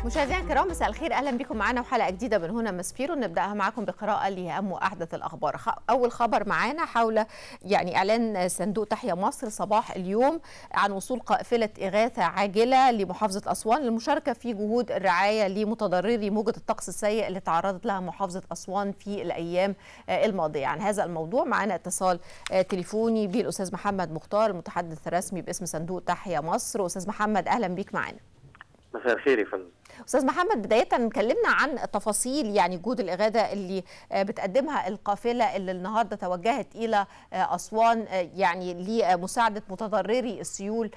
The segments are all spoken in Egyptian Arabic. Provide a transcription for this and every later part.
مشاهدينا الكرام مساء الخير اهلا بكم معنا وحلقه جديده من هنا مسبيرو نبداها معكم بقراءه لاهم واحدث الاخبار اول خبر معانا حول يعني اعلان صندوق تحيا مصر صباح اليوم عن وصول قافله اغاثه عاجله لمحافظه اسوان للمشاركه في جهود الرعايه لمتضرري موجه الطقس السيء اللي تعرضت لها محافظه اسوان في الايام الماضيه عن هذا الموضوع معنا اتصال تليفوني بالاستاذ محمد مختار المتحدث الرسمي باسم صندوق تحيا مصر استاذ محمد اهلا بيك معنا مساء الخير يا فندم استاذ محمد بدايه اتكلمنا عن تفاصيل يعني جهود الاغاثه اللي بتقدمها القافله اللي النهارده توجهت الى اسوان يعني لمساعده متضرري السيول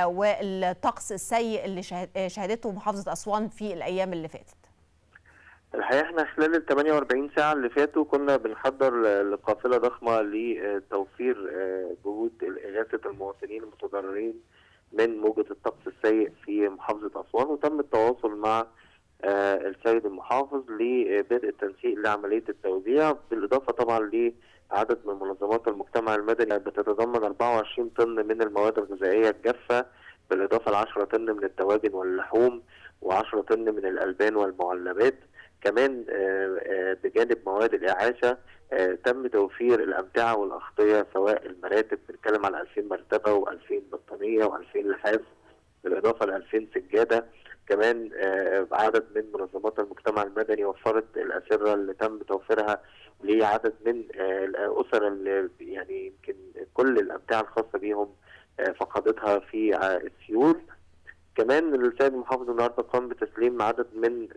والطقس السيء اللي شهدته محافظه اسوان في الايام اللي فاتت. الحقيقه احنا خلال ال 48 ساعه اللي فاتوا كنا بنحضر لقافله ضخمه لتوفير جهود اغاثه المواطنين المتضررين من موجة الطقس السيء في محافظة أسوان وتم التواصل مع آه السيد المحافظ لبدء التنسيق لعملية التوزيع بالإضافة طبعا لعدد من منظمات المجتمع المدني بتتضمن 24 طن من المواد الغذائية الجافة بالإضافة ل 10 طن من الدواجن واللحوم و10 طن من الألبان والمعلبات كمان آه آه بجانب مواد الإعاشة تم توفير الأمتعة والأغطية سواء المراتب بنتكلم على 2000 مرتبة و2000 بطانية و2000 لحاف بالإضافة ل 2000 سجادة كمان عدد من منظمات المجتمع المدني وفرت الأسرة اللي تم توفيرها لعدد من الأسر اللي يعني يمكن كل الأمتعة الخاصة بيهم فقدتها في السيول كمان السيد المحافظ النهارده قام بتسليم عدد من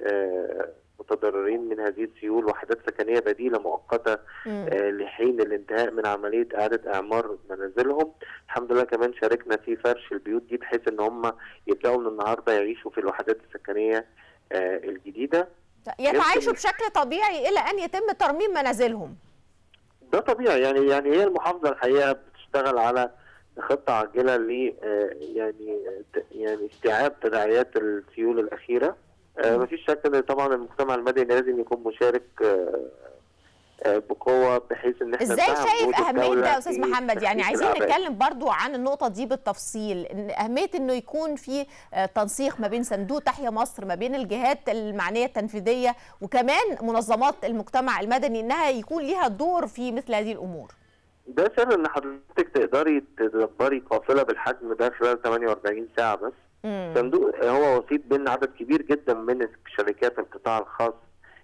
متضررين من هذه السيول وحدات سكنيه بديله مؤقته آه لحين الانتهاء من عمليه اعاده اعمار منازلهم الحمد لله كمان شاركنا في فرش البيوت دي بحيث ان هم يبداوا من النهارده يعيشوا في الوحدات السكنيه آه الجديده يتعايشوا بشكل طبيعي الى ان يتم ترميم منازلهم ده طبيعي يعني يعني هي المحافظه الحقيقه بتشتغل على خطه عاجله ل يعني يعني استيعاب تداعيات السيول الاخيره آه مفيش شك ان طبعا المجتمع المدني لازم يكون مشارك آه آه بقوه بحيث ان احنا ازاي شايف اهميه ده يا استاذ محمد يعني عايزين نتكلم برضو عن النقطه دي بالتفصيل إن اهميه انه يكون في تنسيق ما بين صندوق تحيا مصر ما بين الجهات المعنيه التنفيذيه وكمان منظمات المجتمع المدني انها يكون ليها دور في مثل هذه الامور ده سر ان حضرتك تقدري تدبري قافله بالحجم ده خلال 48 ساعه بس صندوق هو وسيط بين عدد كبير جدا من شركات القطاع الخاص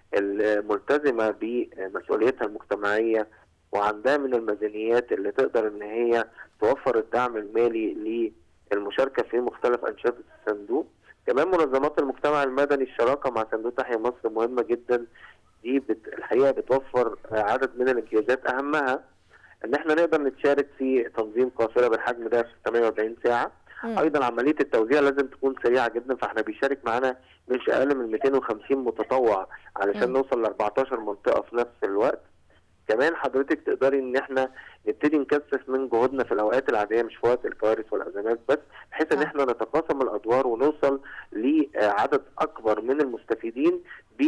الملتزمه بمسؤوليتها المجتمعيه وعندها من الميزانيات اللي تقدر ان هي توفر الدعم المالي للمشاركه في مختلف انشطه الصندوق كمان منظمات المجتمع المدني الشراكه مع صندوق تحيا مصر مهمه جدا دي بت الحقيقه بتوفر عدد من الامتيازات اهمها ان احنا نقدر نتشارك في تنظيم قافله بالحجم ده في 48 ساعه مم. ايضا عمليه التوزيع لازم تكون سريعه جدا فاحنا بيشارك معانا مش اقل من 250 متطوع علشان مم. نوصل ل 14 منطقه في نفس الوقت كمان حضرتك تقدري ان احنا نبتدي نكثف من جهودنا في الاوقات العاديه مش في وقت الكوارث والازمات بس بحيث ان احنا نتقاسم الادوار ونوصل لعدد اكبر من المستفيدين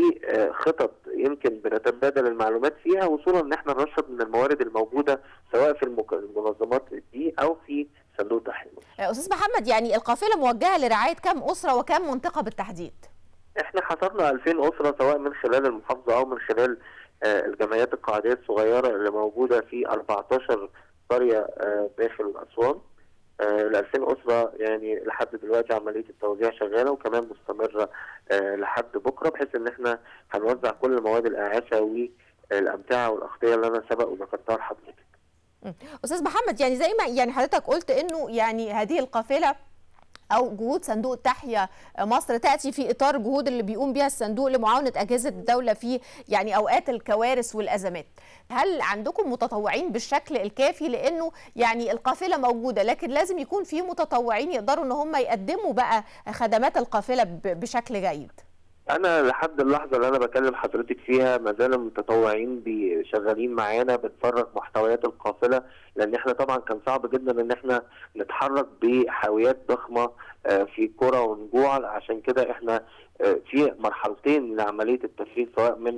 بخطط يمكن بنتبادل المعلومات فيها وصولا ان احنا نرشد من الموارد الموجوده سواء في المنظمات دي او في صندوق تحيا استاذ محمد يعني القافله موجهه لرعايه كم اسره وكم منطقه بالتحديد؟ احنا حصرنا 2000 اسره سواء من خلال المحافظه او من خلال آه الجمعيات القاعديه الصغيره اللي موجوده في 14 قريه آه داخل اسوان آه ال 2000 اسره يعني لحد دلوقتي عمليه التوزيع شغاله وكمان مستمره لحد بكره بحيث ان احنا هنوزع كل مواد الاعاشه والامتعه والاغطيه اللي انا سبق وذكرتها لحضرتك. استاذ محمد يعني زي ما يعني حضرتك قلت انه يعني هذه القافله او جهود صندوق تحيا مصر تاتي في اطار الجهود اللي بيقوم بها الصندوق لمعاونه اجهزه الدوله في يعني اوقات الكوارث والازمات هل عندكم متطوعين بالشكل الكافي لانه يعني القافله موجوده لكن لازم يكون في متطوعين يقدروا ان هم يقدموا بقى خدمات القافله بشكل جيد انا لحد اللحظه اللي انا بكلم حضرتك فيها ما زال المتطوعين شغالين معانا بنفرغ محتويات القافله لان احنا طبعا كان صعب جدا ان احنا نتحرك بحاويات ضخمه في قرى ونجوع عشان كده احنا في مرحلتين لعمليه التفريغ سواء من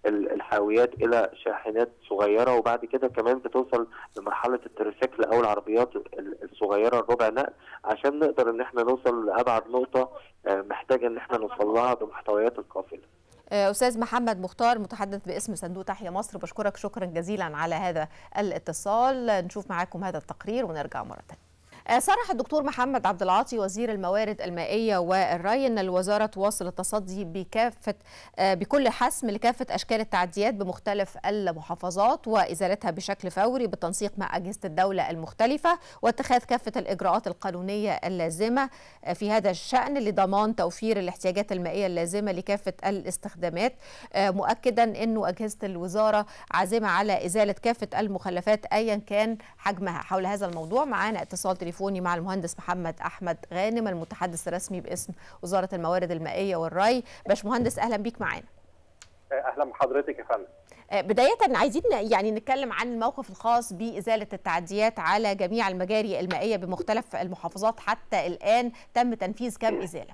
الحاويات الى شاحنات صغيره وبعد كده كمان بتوصل لمرحله التريسيكل او العربيات الصغيره الربع نقل عشان نقدر ان احنا نوصل لابعد نقطه محتاجه ان احنا نوصل لها بمحتويات القافله. استاذ محمد مختار متحدث باسم صندوق تحيا مصر بشكرك شكرا جزيلا على هذا الاتصال نشوف معاكم هذا التقرير ونرجع مره ثانيه صرح الدكتور محمد عبد العاطي وزير الموارد المائيه والري ان الوزاره تواصل التصدي بكافه بكل حسم لكافه اشكال التعديات بمختلف المحافظات وازالتها بشكل فوري بالتنسيق مع اجهزه الدوله المختلفه واتخاذ كافه الاجراءات القانونيه اللازمه في هذا الشان لضمان توفير الاحتياجات المائيه اللازمه لكافه الاستخدامات مؤكدا انه اجهزه الوزاره عازمه على ازاله كافه المخلفات ايا كان حجمها حول هذا الموضوع معانا اتصال تليفوني تليفوني مع المهندس محمد احمد غانم المتحدث الرسمي باسم وزاره الموارد المائيه والري باشمهندس اهلا بيك معانا اهلا بحضرتك يا فندم بداية عايزين يعني نتكلم عن الموقف الخاص بإزالة التعديات على جميع المجاري المائية بمختلف المحافظات حتى الآن تم تنفيذ كم إزالة؟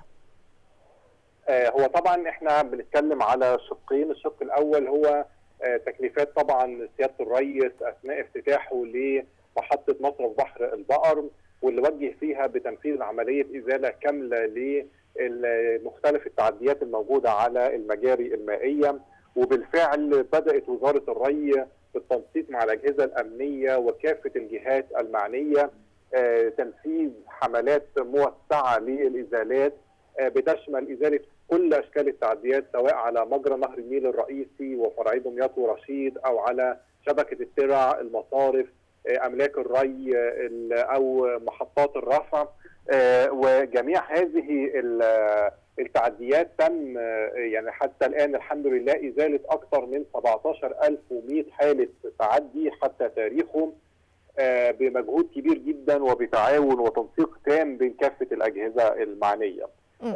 هو طبعا احنا بنتكلم على شقين الشق الأول هو تكليفات طبعا سيادة الرئيس أثناء افتتاحه لمحطة مصرف بحر البقر واللي وجه فيها بتنفيذ عمليه ازاله كامله لمختلف التعديات الموجوده على المجاري المائيه وبالفعل بدات وزاره الري بالتنسيق مع الاجهزه الامنيه وكافه الجهات المعنيه تنفيذ حملات موسعه للازالات بتشمل ازاله كل اشكال التعديات سواء على مجرى نهر النيل الرئيسي وفرعي دمياط ورشيد او على شبكه الترع المصارف املاك الري او محطات الرفع وجميع هذه التعديات تم يعني حتى الان الحمد لله ازاله اكثر من 17100 حاله تعدي حتى تاريخه بمجهود كبير جدا وبتعاون وتنسيق تام بين كافه الاجهزه المعنيه.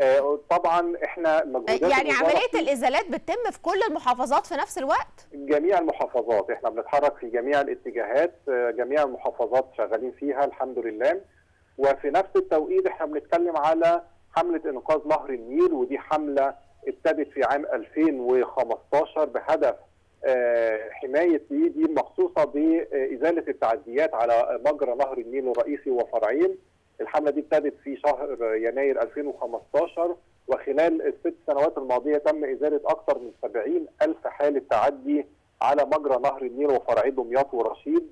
طبعا احنا مجهودات يعني عمليه الازالات بتتم في كل المحافظات في نفس الوقت؟ جميع المحافظات احنا بنتحرك في جميع الاتجاهات جميع المحافظات شغالين فيها الحمد لله وفي نفس التوقيت احنا بنتكلم على حمله انقاذ نهر النيل ودي حمله ابتدت في عام 2015 بهدف حمايه دي مخصوصه بازاله التعديات على مجرى نهر النيل الرئيسي وفرعين الحمله دي ابتدت في شهر يناير 2015 وخلال الست سنوات الماضيه تم ازاله اكثر من 70 الف حاله تعدي على مجرى نهر النيل وفرعي دمياط ورشيد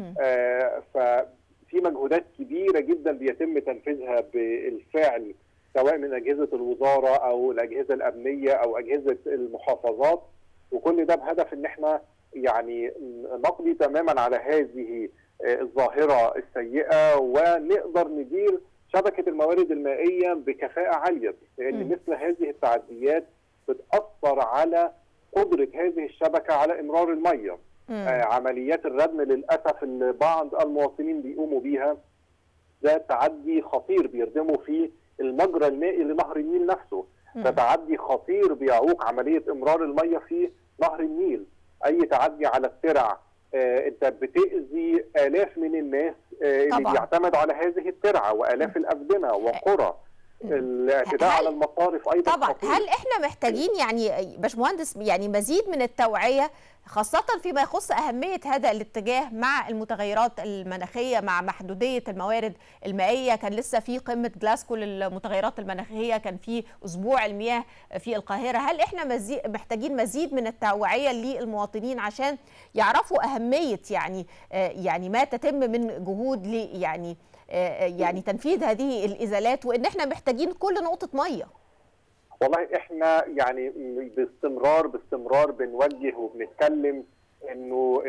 آه ففي مجهودات كبيره جدا بيتم تنفيذها بالفعل سواء من اجهزه الوزاره او الاجهزه الامنيه او اجهزه المحافظات وكل ده بهدف ان احنا يعني نقضي تماما على هذه الظاهره السيئه ونقدر ندير شبكه الموارد المائيه بكفاءه عاليه لان مثل هذه التعديات بتاثر على قدره هذه الشبكه على امرار الميه آه عمليات الردم للاسف اللي بعض المواطنين بيقوموا بيها ده تعدي خطير بيردموا فيه المجرى المائي لنهر النيل نفسه ده تعدي خطير بيعوق عمليه امرار الميه في نهر النيل اي تعدي على الترع آه انت بتاذي الاف من الناس آه اللي بيعتمدوا على هذه الترعه والاف الافدنه وقرى الاعتداء على المصارف ايضا طبعا خطير. هل احنا محتاجين يعني باشمهندس يعني مزيد من التوعيه خاصة فيما يخص أهمية هذا الاتجاه مع المتغيرات المناخية مع محدودية الموارد المائية كان لسه في قمة جلاسكو للمتغيرات المناخية كان في أسبوع المياه في القاهرة هل إحنا مزيد محتاجين مزيد من التوعية للمواطنين عشان يعرفوا أهمية يعني يعني ما تتم من جهود ل يعني يعني تنفيذ هذه الإزالات وإن إحنا محتاجين كل نقطة مية والله احنا يعني باستمرار باستمرار بنوجه وبنتكلم انه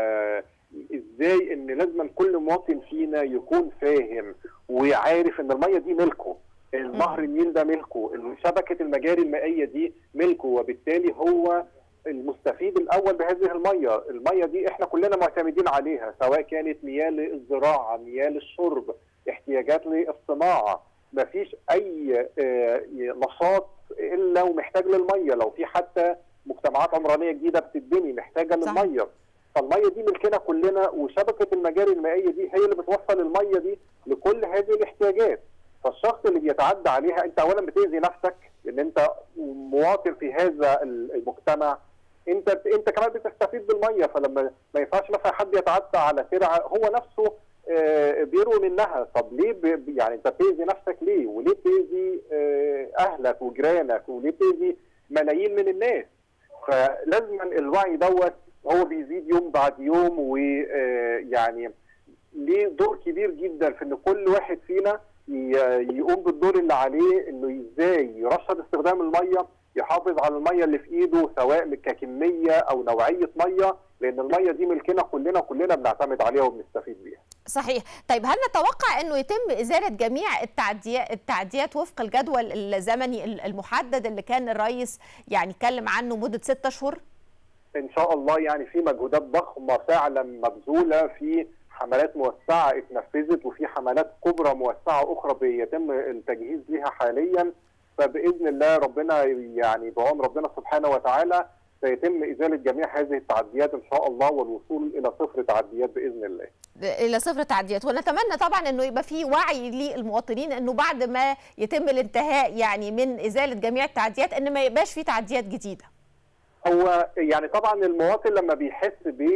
ازاي ان لازم كل مواطن فينا يكون فاهم وعارف ان الميه دي ملكه النهر النيل ده ملكه شبكه المجاري المائيه دي ملكه وبالتالي هو المستفيد الاول بهذه الميه، الميه دي احنا كلنا معتمدين عليها سواء كانت مياه للزراعه، مياه للشرب، احتياجات للصناعه، ما فيش اي نشاط الا ومحتاج للميه لو في حتى مجتمعات عمرانيه جديده بتتبني محتاجه صح. للميه فالميه دي ملكنا كلنا وشبكه المجاري المائيه دي هي اللي بتوصل الميه دي لكل هذه الاحتياجات فالشخص اللي بيتعدى عليها انت اولا بتاذي نفسك لان انت مواطن في هذا المجتمع انت انت كمان بتستفيد بالميه فلما ما ينفعش مثلا حد يتعدى على ترعه هو نفسه آه، بيروي منها طب ليه ب- يعني انت بتاذي نفسك ليه وليه بتاذي آه، اهلك وجيرانك وليه بتاذي ملايين من الناس فلازم الوعي دوت هو بيزيد يوم بعد يوم ويعني ليه دور كبير جدا في ان كل واحد فينا ي- يقوم بالدور اللي عليه انه ازاي يرشد استخدام الميه يحافظ على الميه اللي في ايده سواء ككميه او نوعيه ميه لان الميه دي ملكنا كلنا كلنا بنعتمد عليها وبنستفيد بيها صحيح طيب هل نتوقع انه يتم ازاله جميع التعديات التعديات وفق الجدول الزمني المحدد اللي كان الرئيس يعني اتكلم عنه مده ستة اشهر ان شاء الله يعني في مجهودات ضخمه فعلا مبذوله في حملات موسعه اتنفذت وفي حملات كبرى موسعه اخرى بيتم التجهيز لها حاليا فباذن الله ربنا يعني بعون ربنا سبحانه وتعالى سيتم ازاله جميع هذه التعديات ان شاء الله والوصول الى صفر تعديات باذن الله. الى صفر تعديات ونتمنى طبعا انه يبقى في وعي للمواطنين انه بعد ما يتم الانتهاء يعني من ازاله جميع التعديات ان ما يبقاش في تعديات جديده هو يعني طبعا المواطن لما بيحس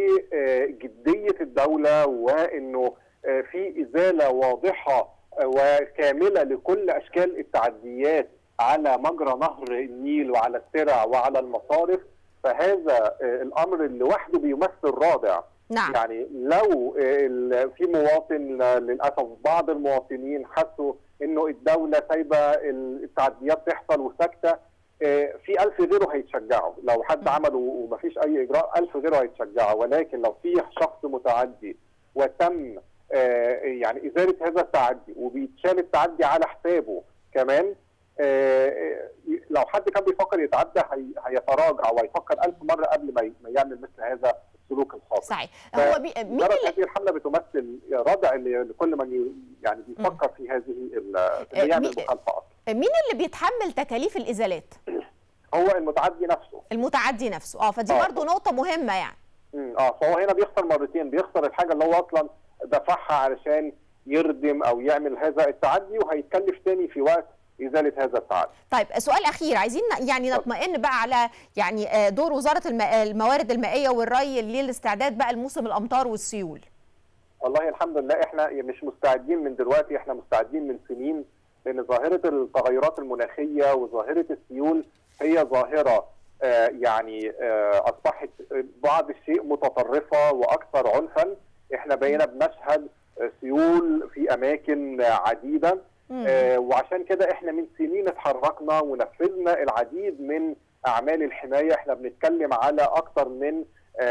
بجديه الدوله وانه في ازاله واضحه وكامله لكل اشكال التعديات على مجرى نهر النيل وعلى الترع وعلى المصارف فهذا الامر لوحده بيمثل رادع نعم. يعني لو في مواطن للاسف بعض المواطنين حسوا انه الدوله سايبه التعديات تحصل وساكته في ألف غيره هيتشجعوا لو حد عمله ومفيش أي إجراء ألف غيره هيتشجعوا ولكن لو في شخص متعدي وتم يعني إزالة هذا التعدي وبيتشال التعدي على حسابه كمان لو حد كان بيفكر يتعدى هيتراجع وهيفكر ألف مرة قبل ما يعمل مثل هذا السلوك الخاطئ صحيح هو بي... مين اللي هذه الحملة بتمثل ردع لكل من يعني بيفكر في هذه اللي يعمل مخالفة أصلا مين اللي بيتحمل تكاليف الازالات؟ هو المتعدي نفسه المتعدي نفسه اه فدي برضه نقطة مهمة يعني امم اه فهو هنا بيخسر مرتين بيخسر الحاجة اللي هو اصلا دفعها علشان يردم او يعمل هذا التعدي وهيتكلف تاني في وقت ازاله هذا التعدي. طيب سؤال اخير عايزين يعني نطمئن بقى على يعني دور وزاره الموارد المائيه والري للاستعداد بقى لموسم الامطار والسيول. والله الحمد لله احنا مش مستعدين من دلوقتي احنا مستعدين من سنين لان ظاهره التغيرات المناخيه وظاهره السيول هي ظاهره آه يعني آه اصبحت بعض الشيء متطرفه واكثر عنفا احنا بقينا بنشهد سيول في اماكن عديده آه وعشان كده احنا من سنين اتحركنا ونفذنا العديد من اعمال الحمايه احنا بنتكلم على اكثر من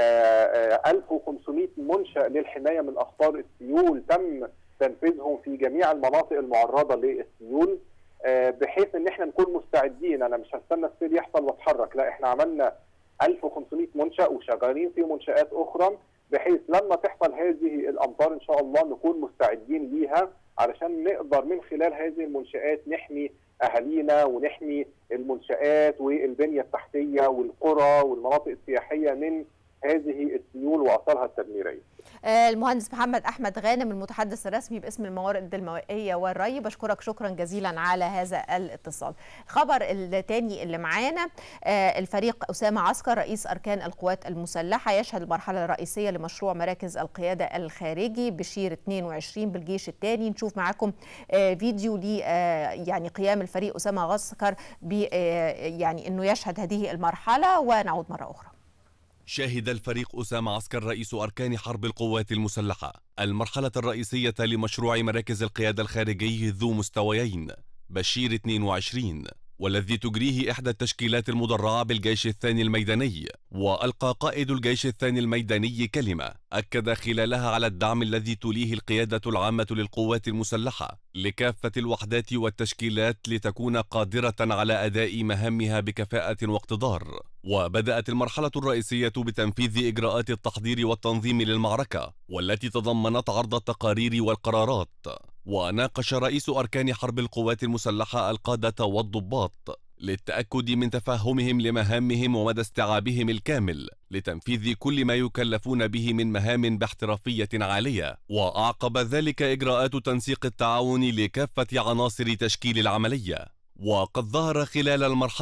آه 1500 منشا للحمايه من اخطار السيول تم تنفيذهم في جميع المناطق المعرضه للسيول آه بحيث ان احنا نكون مستعدين انا مش هستنى السيل يحصل واتحرك لا احنا عملنا 1500 منشا وشغالين في منشات اخرى بحيث لما تحصل هذه الامطار ان شاء الله نكون مستعدين ليها علشان نقدر من خلال هذه المنشآت نحمي أهالينا ونحمي المنشآت والبنية التحتية والقرى والمناطق السياحية من هذه السيول وأثارها التدميرية المهندس محمد أحمد غانم المتحدث الرسمي باسم الموارد المائية والري بشكرك شكرا جزيلا على هذا الاتصال الخبر الثاني اللي معانا الفريق أسامة عسكر رئيس أركان القوات المسلحة يشهد المرحلة الرئيسية لمشروع مراكز القيادة الخارجي بشير 22 بالجيش الثاني نشوف معاكم فيديو ل يعني قيام الفريق أسامة عسكر ب يعني أنه يشهد هذه المرحلة ونعود مرة أخرى شهد الفريق أسامة عسكر رئيس أركان حرب القوات المسلحة المرحلة الرئيسية لمشروع مراكز القيادة الخارجي ذو مستويين بشير 22 والذي تجريه إحدى التشكيلات المدرعة بالجيش الثاني الميداني وألقى قائد الجيش الثاني الميداني كلمة أكد خلالها على الدعم الذي تليه القيادة العامة للقوات المسلحة لكافة الوحدات والتشكيلات لتكون قادرة على أداء مهامها بكفاءة واقتدار وبدأت المرحلة الرئيسية بتنفيذ إجراءات التحضير والتنظيم للمعركة والتي تضمنت عرض التقارير والقرارات وناقش رئيس أركان حرب القوات المسلحة القادة والضباط للتأكد من تفهمهم لمهامهم ومدى استيعابهم الكامل لتنفيذ كل ما يكلفون به من مهام باحترافية عالية وأعقب ذلك إجراءات تنسيق التعاون لكافة عناصر تشكيل العملية وقد ظهر خلال المرحلة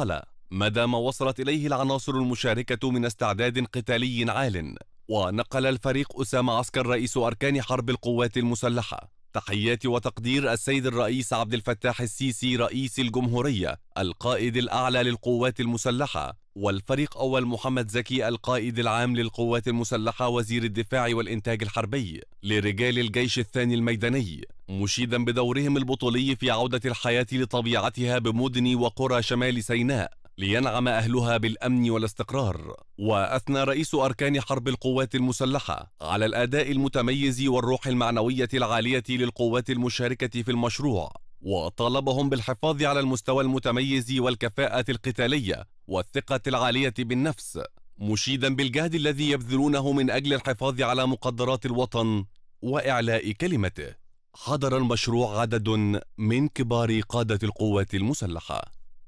مدى ما وصلت إليه العناصر المشاركة من استعداد قتالي عال ونقل الفريق أسامة عسكر رئيس أركان حرب القوات المسلحة تحيات وتقدير السيد الرئيس عبد الفتاح السيسي رئيس الجمهورية القائد الأعلى للقوات المسلحة والفريق أول محمد زكي القائد العام للقوات المسلحة وزير الدفاع والإنتاج الحربي لرجال الجيش الثاني الميداني مشيدا بدورهم البطولي في عودة الحياة لطبيعتها بمدن وقرى شمال سيناء لينعم أهلها بالأمن والاستقرار وأثنى رئيس أركان حرب القوات المسلحة على الأداء المتميز والروح المعنوية العالية للقوات المشاركة في المشروع وطالبهم بالحفاظ على المستوى المتميز والكفاءة القتالية والثقة العالية بالنفس مشيدا بالجهد الذي يبذلونه من أجل الحفاظ على مقدرات الوطن وإعلاء كلمته حضر المشروع عدد من كبار قادة القوات المسلحة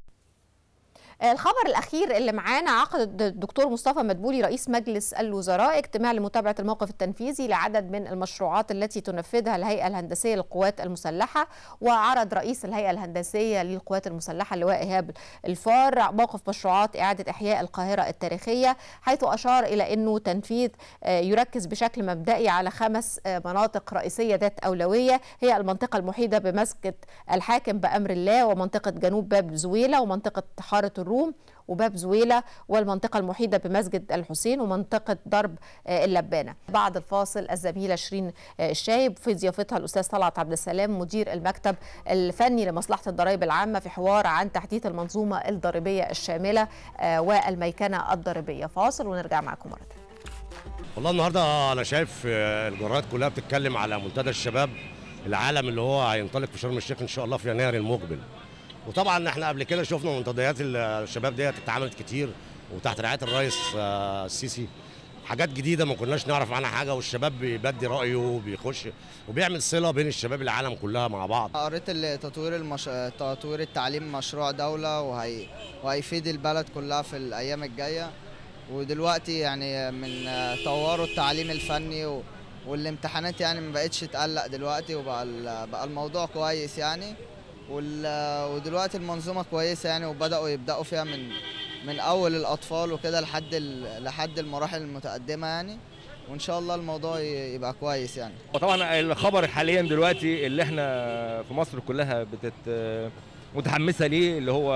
الخبر الاخير اللي معانا عقد الدكتور مصطفى مدبولي رئيس مجلس الوزراء اجتماع لمتابعه الموقف التنفيذي لعدد من المشروعات التي تنفذها الهيئه الهندسيه للقوات المسلحه وعرض رئيس الهيئه الهندسيه للقوات المسلحه اللواء ايهاب الفار موقف مشروعات اعاده احياء القاهره التاريخيه حيث اشار الى انه تنفيذ يركز بشكل مبدئي على خمس مناطق رئيسيه ذات اولويه هي المنطقه المحيطه بمسجد الحاكم بامر الله ومنطقه جنوب باب زويله ومنطقه حاره الروم وباب زويلة والمنطقة المحيطة بمسجد الحسين ومنطقة ضرب اللبانة بعد الفاصل الزميلة شيرين الشايب في ضيافتها الأستاذ طلعت عبد السلام مدير المكتب الفني لمصلحة الضرائب العامة في حوار عن تحديث المنظومة الضريبية الشاملة والميكنة الضريبية فاصل ونرجع معكم مرة والله النهارده انا شايف الجرائد كلها بتتكلم على منتدى الشباب العالم اللي هو هينطلق في شرم الشيخ ان شاء الله في يناير المقبل وطبعا احنا قبل كده شفنا منتديات الشباب ديت اتعملت كتير وتحت رعايه الرئيس السيسي حاجات جديده ما كناش نعرف عنها حاجه والشباب بيبدي رايه وبيخش وبيعمل صله بين الشباب العالم كلها مع بعض قريت تطوير المش... تطوير التعليم مشروع دوله وهي... وهيفيد البلد كلها في الايام الجايه ودلوقتي يعني من طوروا التعليم الفني و... والامتحانات يعني ما بقتش تقلق دلوقتي وبقى بقى الموضوع كويس يعني ودلوقتي المنظومه كويسه يعني وبداوا يبداوا فيها من من اول الاطفال وكده لحد لحد المراحل المتقدمه يعني وان شاء الله الموضوع يبقى كويس يعني وطبعا الخبر حاليا دلوقتي اللي احنا في مصر كلها بتت متحمسه ليه اللي هو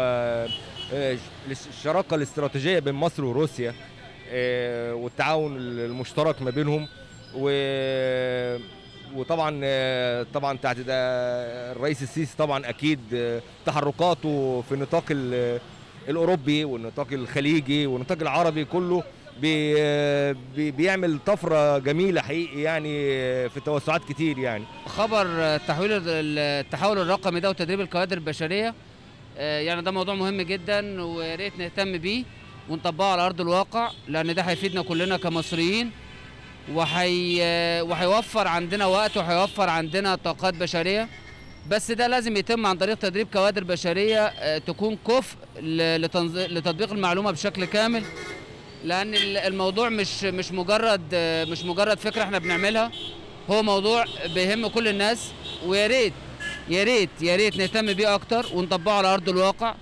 الشراكه الاستراتيجيه بين مصر وروسيا والتعاون المشترك ما بينهم و وطبعا طبعا تحت ده الرئيس السيسي طبعا اكيد تحركاته في النطاق الاوروبي والنطاق الخليجي والنطاق العربي كله بي بي بيعمل طفره جميله حقيقي يعني في توسعات كتير يعني خبر تحويل التحول الرقمي ده وتدريب الكوادر البشريه يعني ده موضوع مهم جدا ويا ريت نهتم بيه ونطبقه على ارض الواقع لان ده هيفيدنا كلنا كمصريين وحي... وهيوفر عندنا وقت وهيوفر عندنا طاقات بشريه بس ده لازم يتم عن طريق تدريب كوادر بشريه تكون كفء لتنظ... لتطبيق المعلومه بشكل كامل لان الموضوع مش مش مجرد مش مجرد فكره احنا بنعملها هو موضوع بيهم كل الناس ويا ريت يا ريت يا ريت نهتم بيه اكتر ونطبقه على ارض الواقع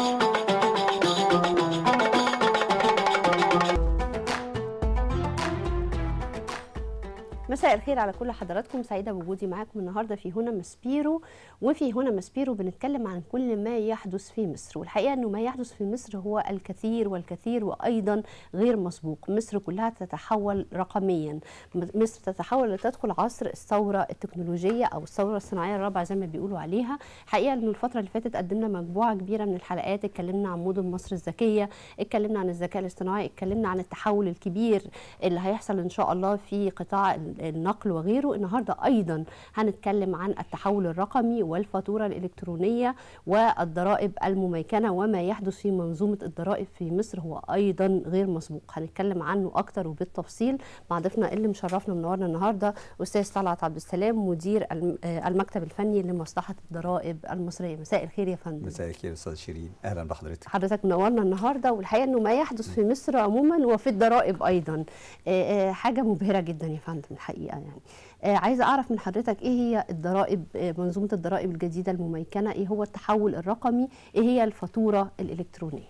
مساء الخير على كل حضراتكم سعيده بوجودي معاكم النهارده في هنا مسبيرو وفي هنا مسبيرو بنتكلم عن كل ما يحدث في مصر والحقيقه انه ما يحدث في مصر هو الكثير والكثير وايضا غير مسبوق مصر كلها تتحول رقميا مصر تتحول لتدخل عصر الثوره التكنولوجيه او الثوره الصناعيه الرابعه زي ما بيقولوا عليها حقيقه انه الفتره اللي فاتت قدمنا مجموعه كبيره من الحلقات اتكلمنا عن مدن مصر الذكيه اتكلمنا عن الذكاء الاصطناعي اتكلمنا عن التحول الكبير اللي هيحصل ان شاء الله في قطاع النقل وغيره النهارده ايضا هنتكلم عن التحول الرقمي والفاتوره الالكترونيه والضرائب المميكنه وما يحدث في منظومه الضرائب في مصر هو ايضا غير مسبوق هنتكلم عنه اكتر وبالتفصيل مع ضيفنا اللي مشرفنا منورنا النهارده استاذ طلعت عبد السلام مدير المكتب الفني لمصلحه الضرائب المصريه مساء الخير يا فندم مساء الخير استاذ شيرين اهلا بحضرتك حضرتك منورنا النهارده والحقيقه انه ما يحدث في مصر عموما وفي الضرائب ايضا حاجه مبهره جدا يا فندم الحقيقه يعني آه عايزه اعرف من حضرتك ايه هي الضرائب آه منظومه الضرائب الجديده المميكنه ايه هو التحول الرقمي ايه هي الفاتوره الالكترونيه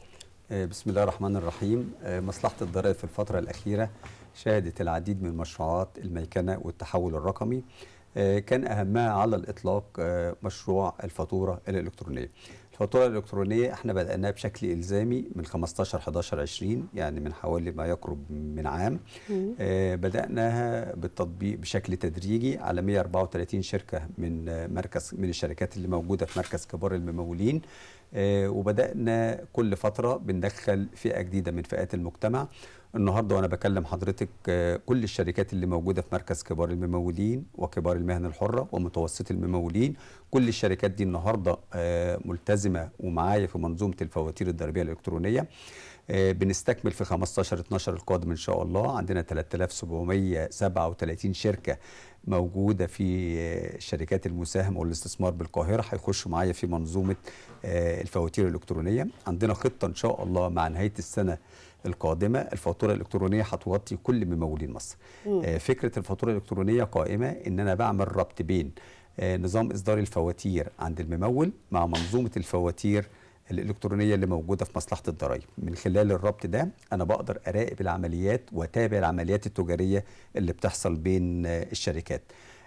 آه، بسم الله الرحمن الرحيم آه، مصلحة الضرائب في الفترة الأخيرة شهدت العديد من مشروعات الميكنة والتحول الرقمي آه، كان أهمها على الإطلاق آه، مشروع الفاتورة الإلكترونية الفاتورة الإلكترونية احنا بدأناها بشكل إلزامي من 15 11 20 يعني من حوالي ما يقرب من عام آه، بدأناها بالتطبيق بشكل تدريجي على 134 شركة من آه، مركز من الشركات اللي موجودة في مركز كبار الممولين آه، وبدأنا كل فترة بندخل فئة جديدة من فئات المجتمع النهارده وانا بكلم حضرتك آه، كل الشركات اللي موجوده في مركز كبار الممولين وكبار المهن الحره ومتوسط الممولين كل الشركات دي النهارده آه، ملتزمه ومعايا في منظومه الفواتير الضريبيه الالكترونيه آه، بنستكمل في 15 12 القادم ان شاء الله عندنا 3737 شركه موجوده في آه، الشركات المساهمه والاستثمار بالقاهره هيخشوا معايا في منظومه آه، الفواتير الالكترونيه عندنا خطه ان شاء الله مع نهايه السنه القادمه الفاتوره الالكترونيه هتغطي كل ممولين مصر آه، فكره الفاتوره الالكترونيه قائمه ان انا بعمل ربط بين آه، نظام اصدار الفواتير عند الممول مع منظومه الفواتير الالكترونيه اللي موجوده في مصلحه الضرائب من خلال الربط ده انا بقدر اراقب العمليات واتابع العمليات التجاريه اللي بتحصل بين آه، الشركات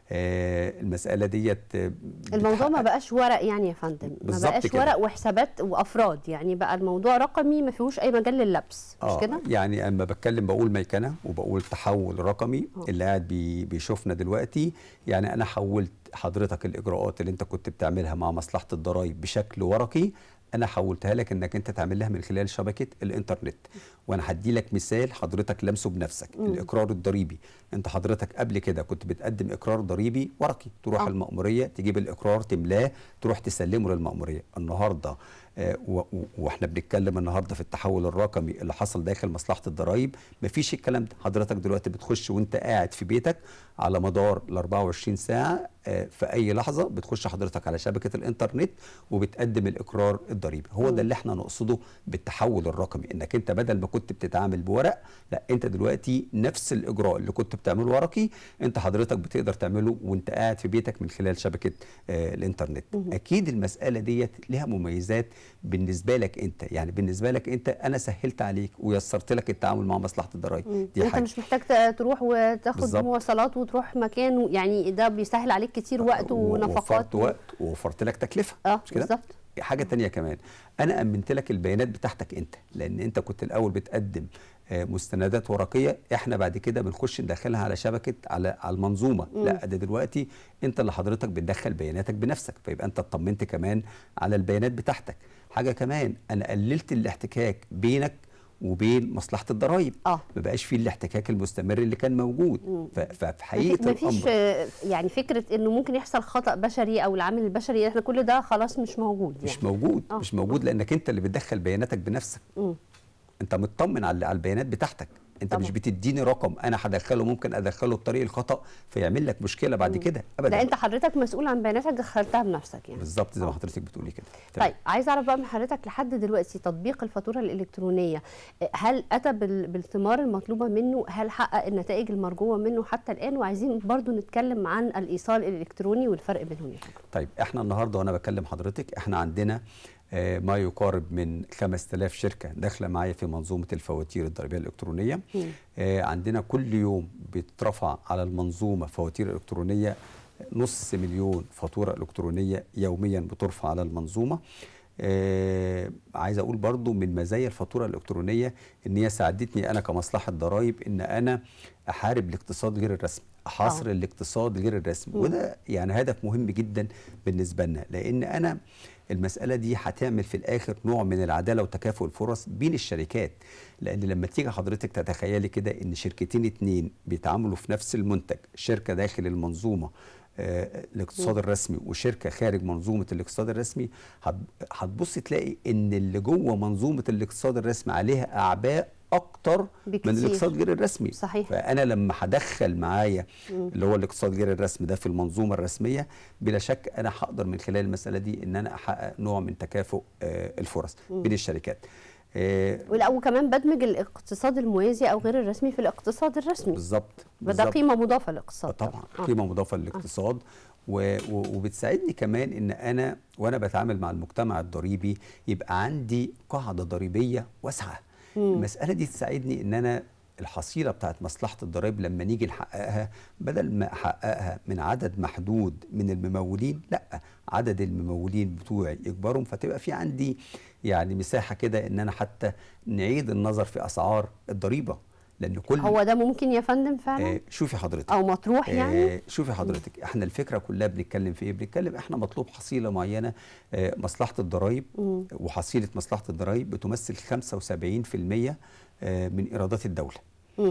آه، المساله ديت آه، الموضوع ما بتحقق- بقاش ورق يعني يا فندم ما بالظبط بقاش كده. ورق وحسابات وافراد يعني بقى الموضوع رقمي ما فيهوش اي مجال لللبس مش اه كده يعني اما بتكلم بقول ميكنه وبقول تحول رقمي آه. اللي قاعد بي بيشوفنا دلوقتي يعني انا حولت حضرتك الاجراءات اللي انت كنت بتعملها مع مصلحه الضرائب بشكل ورقي انا حولتها لك انك انت تعمل لها من خلال شبكه الانترنت وانا هدي لك مثال حضرتك لمسه بنفسك مم. الاقرار الضريبي انت حضرتك قبل كده كنت بتقدم اقرار ضريبي ورقي تروح آه. المأموريه تجيب الاقرار تملاه تروح تسلمه للمأموريه النهارده آه، و- و- واحنا بنتكلم النهارده في التحول الرقمي اللي حصل داخل مصلحه الضرائب مفيش الكلام ده حضرتك دلوقتي بتخش وانت قاعد في بيتك على مدار ال 24 ساعه آه، في اي لحظه بتخش حضرتك على شبكه الانترنت وبتقدم الاقرار الضريبي هو ده اللي احنا نقصده بالتحول الرقمي انك انت بدل ما كنت بتتعامل بورق لا انت دلوقتي نفس الاجراء اللي كنت بتعمله ورقي انت حضرتك بتقدر تعمله وانت قاعد في بيتك من خلال شبكه آه الانترنت اكيد المساله ديت لها مميزات بالنسبه لك انت يعني بالنسبه لك انت انا سهلت عليك ويسرت لك التعامل مع مصلحه الضرائب مم. دي انت حاجه مش محتاج ت- تروح وتاخد بالظبط. مواصلات وتروح مكان و- يعني ده بيسهل عليك كتير وقت ونفقات وفرت وقت ووفرت لك تكلفه اه مش كده بالظبط حاجه تانية كمان انا امنت لك البيانات بتاعتك انت لان انت كنت الاول بتقدم آه، مستندات ورقيه احنا بعد كده بنخش ندخلها على شبكه على على المنظومه مم. لا ده دلوقتي انت اللي حضرتك بتدخل بياناتك بنفسك فيبقى انت اطمنت كمان على البيانات بتاعتك حاجه كمان انا قللت الاحتكاك بينك وبين مصلحه الضرائب اه ما بقاش فيه الاحتكاك المستمر اللي كان موجود مم. ف- ففي حقيقه ما فيش الامر يعني فكره انه ممكن يحصل خطا بشري او العامل البشري احنا كل ده خلاص مش موجود يعني مش موجود آه. مش موجود لانك انت اللي بتدخل بياناتك بنفسك مم. انت مطمن على على البيانات بتاعتك انت طبعا. مش بتديني رقم انا هدخله ممكن ادخله بطريق الخطا فيعمل لك مشكله بعد كده ابدا لا انت حضرتك مسؤول عن بياناتك دخلتها بنفسك يعني بالظبط زي ما آه. حضرتك بتقولي كده تمام. طيب عايز اعرف بقى من حضرتك لحد دلوقتي تطبيق الفاتوره الالكترونيه هل اتى بال- بالثمار المطلوبه منه هل حقق النتائج المرجوه منه حتى الان وعايزين برضو نتكلم عن الايصال الالكتروني والفرق بينهم يا فندم. طيب احنا النهارده وانا بكلم حضرتك احنا عندنا آه، ما يقارب من 5000 شركه داخله معايا في منظومه الفواتير الضريبيه الالكترونيه مم. آه، عندنا كل يوم بيترفع على المنظومه فواتير الكترونيه نص مليون فاتوره الكترونيه يوميا بترفع على المنظومه آه عايز اقول برضو من مزايا الفاتوره الالكترونيه ان هي ساعدتني انا كمصلحه ضرائب ان انا احارب الاقتصاد غير الرسمي احاصر آه. الاقتصاد غير الرسمي مم. وده يعني هدف مهم جدا بالنسبه لنا لان انا المساله دي هتعمل في الاخر نوع من العداله وتكافؤ الفرص بين الشركات لان لما تيجي حضرتك تتخيلي كده ان شركتين اتنين بيتعاملوا في نفس المنتج شركه داخل المنظومه آه، الاقتصاد الرسمي وشركه خارج منظومه الاقتصاد الرسمي هت- هتبص تلاقي ان اللي جوه منظومه الاقتصاد الرسمي عليها اعباء اكتر بكتير. من الاقتصاد غير الرسمي صحيح. فانا لما هدخل معايا مم. اللي هو الاقتصاد غير الرسمي ده في المنظومه الرسميه بلا شك انا هقدر من خلال المساله دي ان انا احقق نوع من تكافؤ آه، الفرص مم. بين الشركات آه، ولا وكمان بدمج الاقتصاد الموازي او غير الرسمي في الاقتصاد الرسمي بالظبط فده بالظبط. قيمه مضافه للاقتصاد طبعا آه. قيمه مضافه للاقتصاد و- و- وبتساعدني كمان ان انا وانا بتعامل مع المجتمع الضريبي يبقى عندي قاعده ضريبيه واسعه المساله دي تساعدني ان انا الحصيله بتاعت مصلحه الضرائب لما نيجي نحققها بدل ما احققها من عدد محدود من الممولين لا عدد الممولين بتوعي يكبرهم فتبقى في عندي يعني مساحه كده ان انا حتى نعيد النظر في اسعار الضريبه لان كل هو ده ممكن يا فندم فعلا آه شوفي حضرتك او مطروح يعني آه شوفي حضرتك احنا الفكره كلها بنتكلم في ايه بنتكلم احنا مطلوب حصيله معينه آه مصلحه الضرائب وحصيله مصلحه الضرائب بتمثل 75% آه من ايرادات الدوله مم.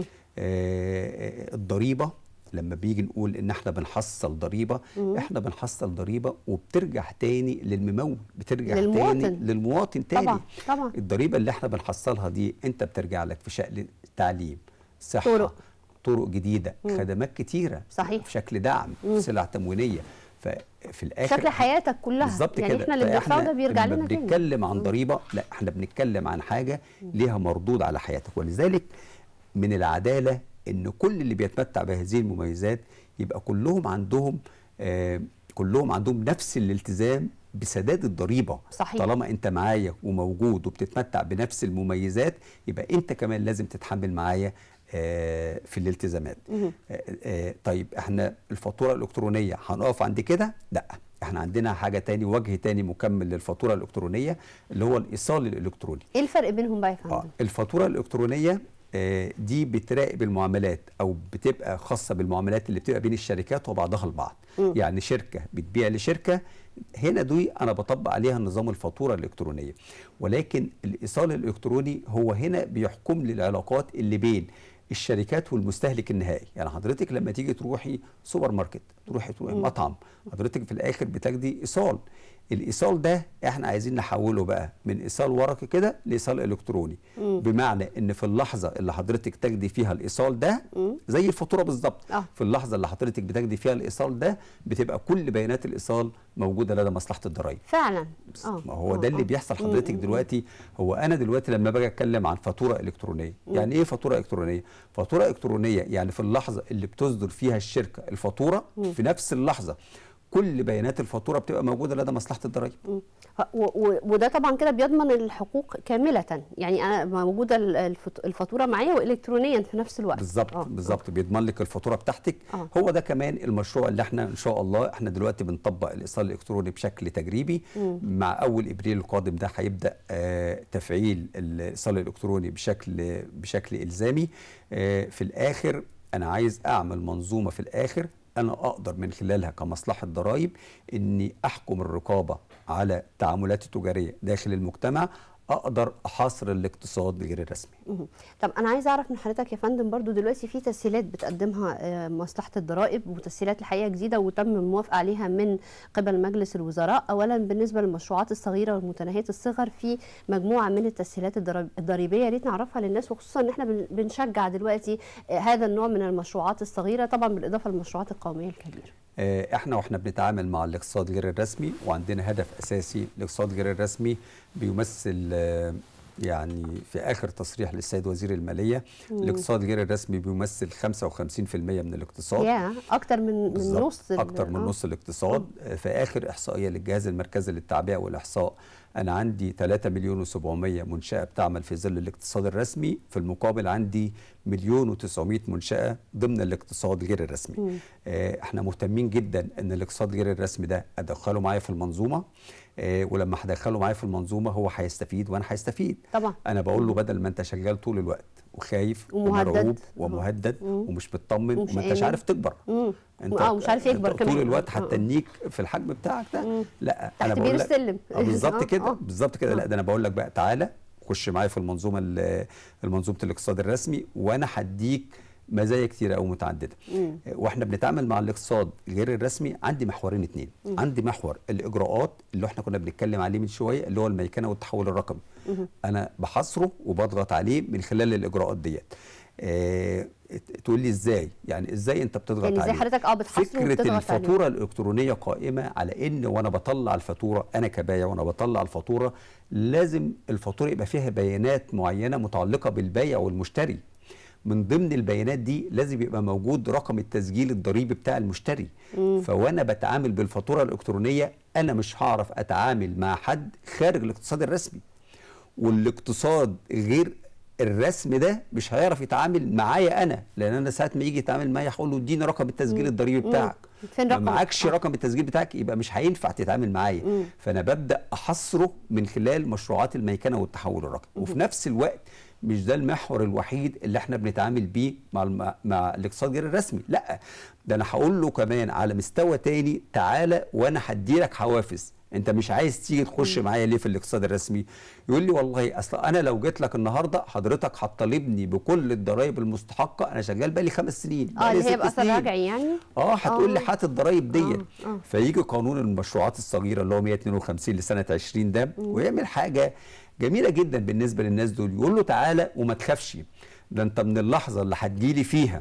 آه الضريبه لما بيجي نقول ان احنا بنحصل ضريبه احنا بنحصل ضريبه وبترجع تاني للممول بترجع للمواطن. تاني للمواطن تاني طبعا طبعا الضريبه اللي احنا بنحصلها دي انت بترجع لك في شأن التعليم صحه طرق. طرق جديده مم. خدمات كتيره صحيح. في شكل دعم مم. سلع تموينيه ففي الاخر شكل حياتك كلها بالظبط يعني كده احنا اللي بندفعه ده بيرجع لما لنا تاني بنتكلم عن ضريبه لا احنا بنتكلم عن حاجه ليها مردود على حياتك ولذلك من العداله ان كل اللي بيتمتع بهذه المميزات يبقى كلهم عندهم آه كلهم عندهم نفس الالتزام بسداد الضريبه صحيح. طالما انت معايا وموجود وبتتمتع بنفس المميزات يبقى انت كمان لازم تتحمل معايا آه، في الالتزامات مهم. آه، آه، طيب احنا الفاتوره الالكترونيه هنقف عند كده لا احنا عندنا حاجه تاني وجه تاني مكمل للفاتوره الالكترونيه اللي هو الايصال الالكتروني ايه الفرق بينهم بقى يا فندم اه الفاتوره الالكترونيه آه، دي بتراقب المعاملات او بتبقى خاصه بالمعاملات اللي بتبقى بين الشركات وبعضها البعض مم. يعني شركه بتبيع لشركه هنا دي انا بطبق عليها نظام الفاتوره الالكترونيه ولكن الايصال الالكتروني هو هنا بيحكم لي العلاقات اللي بين الشركات والمستهلك النهائي يعني حضرتك لما تيجي تروحي سوبر ماركت تروحي تروحي مم. مطعم حضرتك في الاخر بتاخدي ايصال الايصال ده احنا عايزين نحوله بقى من ايصال ورقي كده لايصال الكتروني مم. بمعنى ان في اللحظه اللي حضرتك تاخدي فيها الايصال ده مم. زي الفاتوره بالظبط آه. في اللحظه اللي حضرتك بتاخدي فيها الايصال ده بتبقى كل بيانات الايصال موجوده لدى مصلحه الضرائب فعلا اه ما هو آه، ده اللي آه. بيحصل مم، حضرتك مم، دلوقتي هو انا دلوقتي لما باجي اتكلم عن فاتوره الكترونيه مم. يعني ايه فاتوره الكترونيه فاتوره الكترونيه يعني في اللحظه اللي بتصدر فيها الشركه الفاتوره مم. في نفس اللحظه كل بيانات الفاتوره بتبقى موجوده لدى مصلحه الضرائب مم. و- و- وده طبعا كده بيضمن الحقوق كامله يعني انا موجوده ال- الفت- الفاتوره معايا والكترونيا في نفس الوقت بالظبط آه. بالظبط بيضمن لك الفاتوره بتاعتك آه. هو ده كمان المشروع اللي احنا ان شاء الله احنا دلوقتي بنطبق الايصال الالكتروني بشكل تجريبي مم. مع اول ابريل القادم ده هيبدا آه تفعيل الايصال الالكتروني بشكل بشكل الزامي آه في الاخر انا عايز اعمل منظومه في الاخر انا اقدر من خلالها كمصلحه ضرائب اني احكم الرقابه على التعاملات التجاريه داخل المجتمع اقدر احاصر الاقتصاد غير الرسمي مهم. طب انا عايزه اعرف من حضرتك يا فندم برضو دلوقتي في تسهيلات بتقدمها آه، مصلحه الضرائب وتسهيلات الحقيقه جديده وتم الموافقه عليها من قبل مجلس الوزراء اولا بالنسبه للمشروعات الصغيره والمتناهيه الصغر في مجموعه من التسهيلات الضرا- الضريبيه يا ريت نعرفها للناس وخصوصا ان احنا بن- بنشجع دلوقتي آه، هذا النوع من المشروعات الصغيره طبعا بالاضافه للمشروعات القوميه الكبيره آه، احنا واحنا بنتعامل مع الاقتصاد غير الرسمي وعندنا هدف اساسي الاقتصاد غير الرسمي بيمثل آه، يعني في اخر تصريح للسيد وزير الماليه مم. الاقتصاد غير الرسمي بيمثل 55% من الاقتصاد يا اكتر من من بالظبط، نص ال- اكتر من آه. نص الاقتصاد آه، في اخر احصائيه للجهاز المركزي للتعبئه والاحصاء انا عندي 3 مليون و700 منشاه بتعمل في ظل الاقتصاد الرسمي في المقابل عندي مليون و900 منشاه ضمن الاقتصاد غير الرسمي مم. آه، احنا مهتمين جدا ان الاقتصاد غير الرسمي ده ادخله معايا في المنظومه آه، ولما هدخله معايا في المنظومه هو هيستفيد وانا هيستفيد طبعا انا بقول له بدل ما انت شغال طول الوقت وخايف ومهدد. ومرعوب آه. ومهدد مم. ومش مطمن ومش وما انتش آمن. عارف تكبر مم. انت اه مش عارف يكبر انت كمان طول الوقت آه، آه. هتنيك في الحجم بتاعك ده مم. لا تحت بير بقول لك السلم آه، بالظبط آه، كده آه. بالظبط كده لا ده انا بقول لك بقى تعالى خش معايا في المنظومه ال- المنظومه الاقتصاد الرسمي وانا هديك مزايا كتيره او متعدده مم. واحنا بنتعامل مع الاقتصاد غير الرسمي عندي محورين اتنين مم. عندي محور الاجراءات اللي احنا كنا بنتكلم عليه من شويه اللي هو الميكنه والتحول الرقمي مهم. انا بحصره وبضغط عليه من خلال الاجراءات ديت آه تقول لي ازاي يعني ازاي انت بتضغط يعني زي عليه حضرتك اه بتحصل فكره وبتضغط عليه. الفاتوره الالكترونيه قائمه على ان وانا بطلع الفاتوره انا كبايع وانا بطلع الفاتوره لازم الفاتوره يبقى فيها بيانات معينه متعلقه بالبايع والمشتري من ضمن البيانات دي لازم يبقى موجود رقم التسجيل الضريبي بتاع المشتري مم. فوانا بتعامل بالفاتوره الالكترونيه انا مش هعرف اتعامل مع حد خارج الاقتصاد الرسمي والاقتصاد غير الرسم ده مش هيعرف يتعامل معايا انا لان انا ساعه ما يجي يتعامل معايا هقول له اديني رقم التسجيل مم. الضريبي مم. بتاعك فين ما رقم معكش آه. رقم التسجيل بتاعك يبقى مش هينفع تتعامل معايا مم. فانا ببدا احصره من خلال مشروعات الميكنه والتحول الرقمي وفي نفس الوقت مش ده المحور الوحيد اللي احنا بنتعامل بيه مع الم... مع الاقتصاد غير الرسمي لا ده انا هقول له كمان على مستوى تاني تعالى وانا هدي لك حوافز انت مش عايز تيجي تخش معايا ليه في الاقتصاد الرسمي يقول لي والله اصل انا لو جيت لك النهارده حضرتك هتطالبني بكل الضرائب المستحقه انا شغال بقالي خمس سنين اه بقالي اللي هي ست باثر سنين. راجعي يعني اه هتقول لي آه. هات الضرايب ديت آه، آه. فيجي قانون المشروعات الصغيره اللي هو 152 لسنه 20 ده ويعمل حاجه جميله جدا بالنسبه للناس دول يقول له تعالى وما تخافش ده انت من اللحظه اللي هتجيلي فيها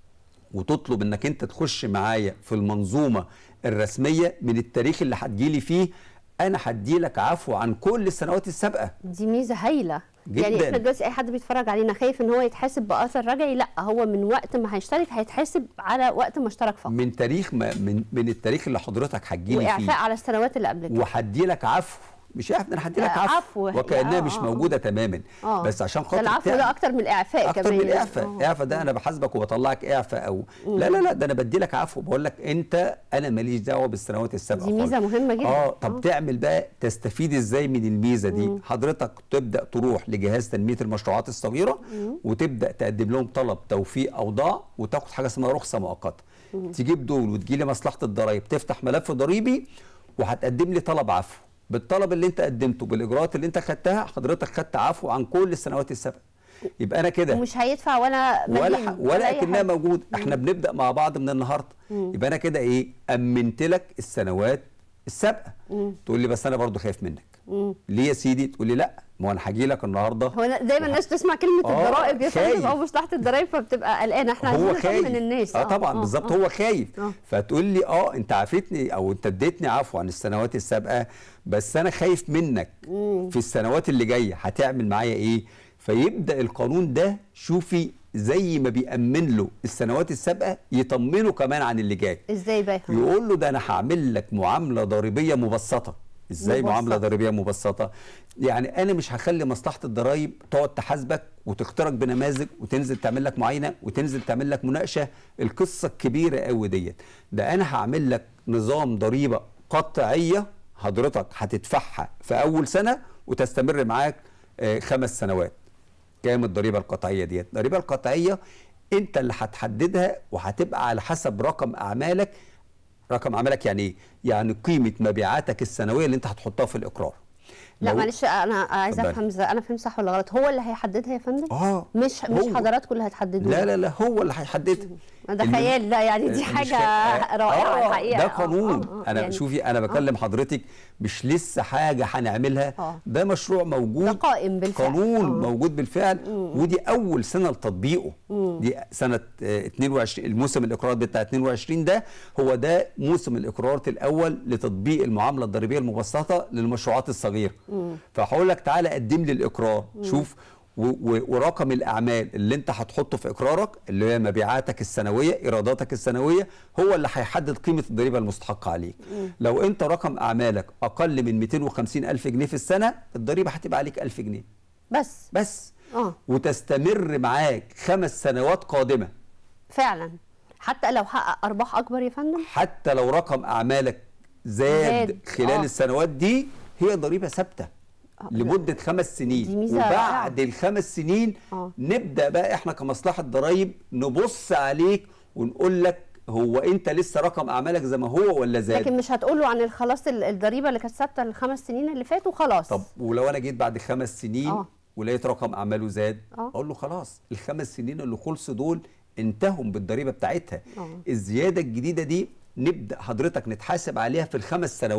وتطلب انك انت تخش معايا في المنظومه الرسميه من التاريخ اللي هتجيلي فيه انا هديلك عفو عن كل السنوات السابقه دي ميزه هايله جداً. يعني احنا دلوقتي اي حد بيتفرج علينا خايف ان هو يتحاسب باثر رجعي لا هو من وقت ما هيشترك هيتحاسب على وقت ما اشترك فقط من تاريخ ما من من التاريخ اللي حضرتك هتجيلي واعفاء فيه على السنوات اللي قبل كده وهدي لك عفو مش عارف انا هدي لك لا، عفو, عفو. وكانها آه، مش آه، موجوده تماما آه. بس عشان ده خاطر العفو تعمل- ده اكتر من الاعفاء اكتر كمان من الاعفاء آه. اعفاء ده انا بحاسبك وبطلعك اعفاء او لا لا لا ده انا بدي لك عفو بقول لك انت انا ماليش دعوه بالسنوات السابقه دي ميزه خالص. مهمه جدا اه طب تعمل بقى تستفيد ازاي من الميزه دي مم. حضرتك تبدا تروح لجهاز تنميه المشروعات الصغيره مم. وتبدا تقدم لهم طلب توفيق اوضاع وتاخد حاجه اسمها رخصه مؤقته مم. تجيب دول وتجي لي مصلحه الضرايب تفتح ملف ضريبي وهتقدم لي طلب عفو بالطلب اللي انت قدمته بالاجراءات اللي انت خدتها حضرتك خدت عفو عن كل السنوات السابقه يبقى انا كده ومش هيدفع ولا مليم ولا ح- ولا أي اكنها حاجة. موجود احنا بنبدا مع بعض من النهارده مم. يبقى انا كده ايه امنت لك السنوات السابقه مم. تقول لي بس انا برضو خايف منك مم. ليه يا سيدي تقول لي لا ما هو انا هاجي لك النهارده هو أنا دايما الناس تسمع كلمه آه، الضرائب يا فندم خايف. او مصلحه الضرائب فبتبقى قلقانه احنا هو عايزين خايف نطمن الناس اه طبعا بالظبط هو خايف آه. فتقول لي اه انت عافتني او انت اديتني عفو عن السنوات السابقه بس انا خايف منك مم. في السنوات اللي جايه هتعمل معايا ايه فيبدا القانون ده شوفي زي ما بيأمن له السنوات السابقه يطمنه كمان عن اللي جاي ازاي بقى يا فندم؟ يقول له ده انا هعمل لك معامله ضريبيه مبسطه ازاي مبسطة. معامله ضريبيه مبسطه يعني انا مش هخلي مصلحه الضرايب تقعد تحاسبك وتخترق بنماذج وتنزل تعمل لك معاينه وتنزل تعمل لك مناقشه القصه الكبيره قوي ديت ده انا هعمل لك نظام ضريبه قطعيه حضرتك هتدفعها في اول سنه وتستمر معاك آه، خمس سنوات كام الضريبه القطعيه ديت الضريبه القطعيه انت اللي هتحددها وهتبقى على حسب رقم اعمالك رقم اعمالك يعني ايه يعني قيمه مبيعاتك السنويه اللي انت هتحطها في الاقرار لا لو- معلش انا عايزه اتفضلي. افهم إذا انا فهمت صح ولا غلط هو اللي هيحددها يا فندم اه مش مش هو. حضراتكم اللي هتحددوها لا لا لا هو اللي هيحددها ده الم- خيال لا يعني دي مش حاجه خ- رائعه آه، الحقيقه ده آه، قانون آه، آه، انا يعني شوفي انا بكلم حضرتك مش لسه حاجه هنعملها آه. ده مشروع موجود ده قائم بالفعل قانون آه. موجود بالفعل ودي اول سنه لتطبيقه مم. دي سنه آه، 22 الموسم الاقرارات بتاع 22 ده هو ده موسم الاقرارات الاول لتطبيق المعامله الضريبيه المبسطه للمشروعات الصغيره مم. فهقول لك تعالى قدم لي الاقرار مم. شوف و- و- ورقم الاعمال اللي انت هتحطه في اقرارك اللي هي مبيعاتك السنويه ايراداتك السنويه هو اللي هيحدد قيمه الضريبه المستحقه عليك مم. لو انت رقم اعمالك اقل من 250 الف جنيه في السنه الضريبه هتبقى عليك 1000 جنيه بس بس اه وتستمر معاك خمس سنوات قادمه فعلا حتى لو حقق ارباح اكبر يا فندم حتى لو رقم اعمالك زاد, زاد، خلال آه. السنوات دي هي ضريبه ثابته لمده خمس سنين دي ميزة وبعد الخمس سنين آه. نبدا بقى احنا كمصلحه ضرايب نبص عليك ونقول لك هو انت لسه رقم اعمالك زي ما هو ولا زاد لكن مش هتقولوا عن خلاص ال- الضريبه اللي كانت ثابته الخمس سنين اللي فاتوا خلاص طب ولو انا جيت بعد خمس سنين آه. ولقيت رقم اعماله زاد آه. اقول له خلاص الخمس سنين اللي خلصوا دول انتهوا بالضريبه بتاعتها آه. الزياده الجديده دي نبدا حضرتك نتحاسب عليها في الخمس سنوات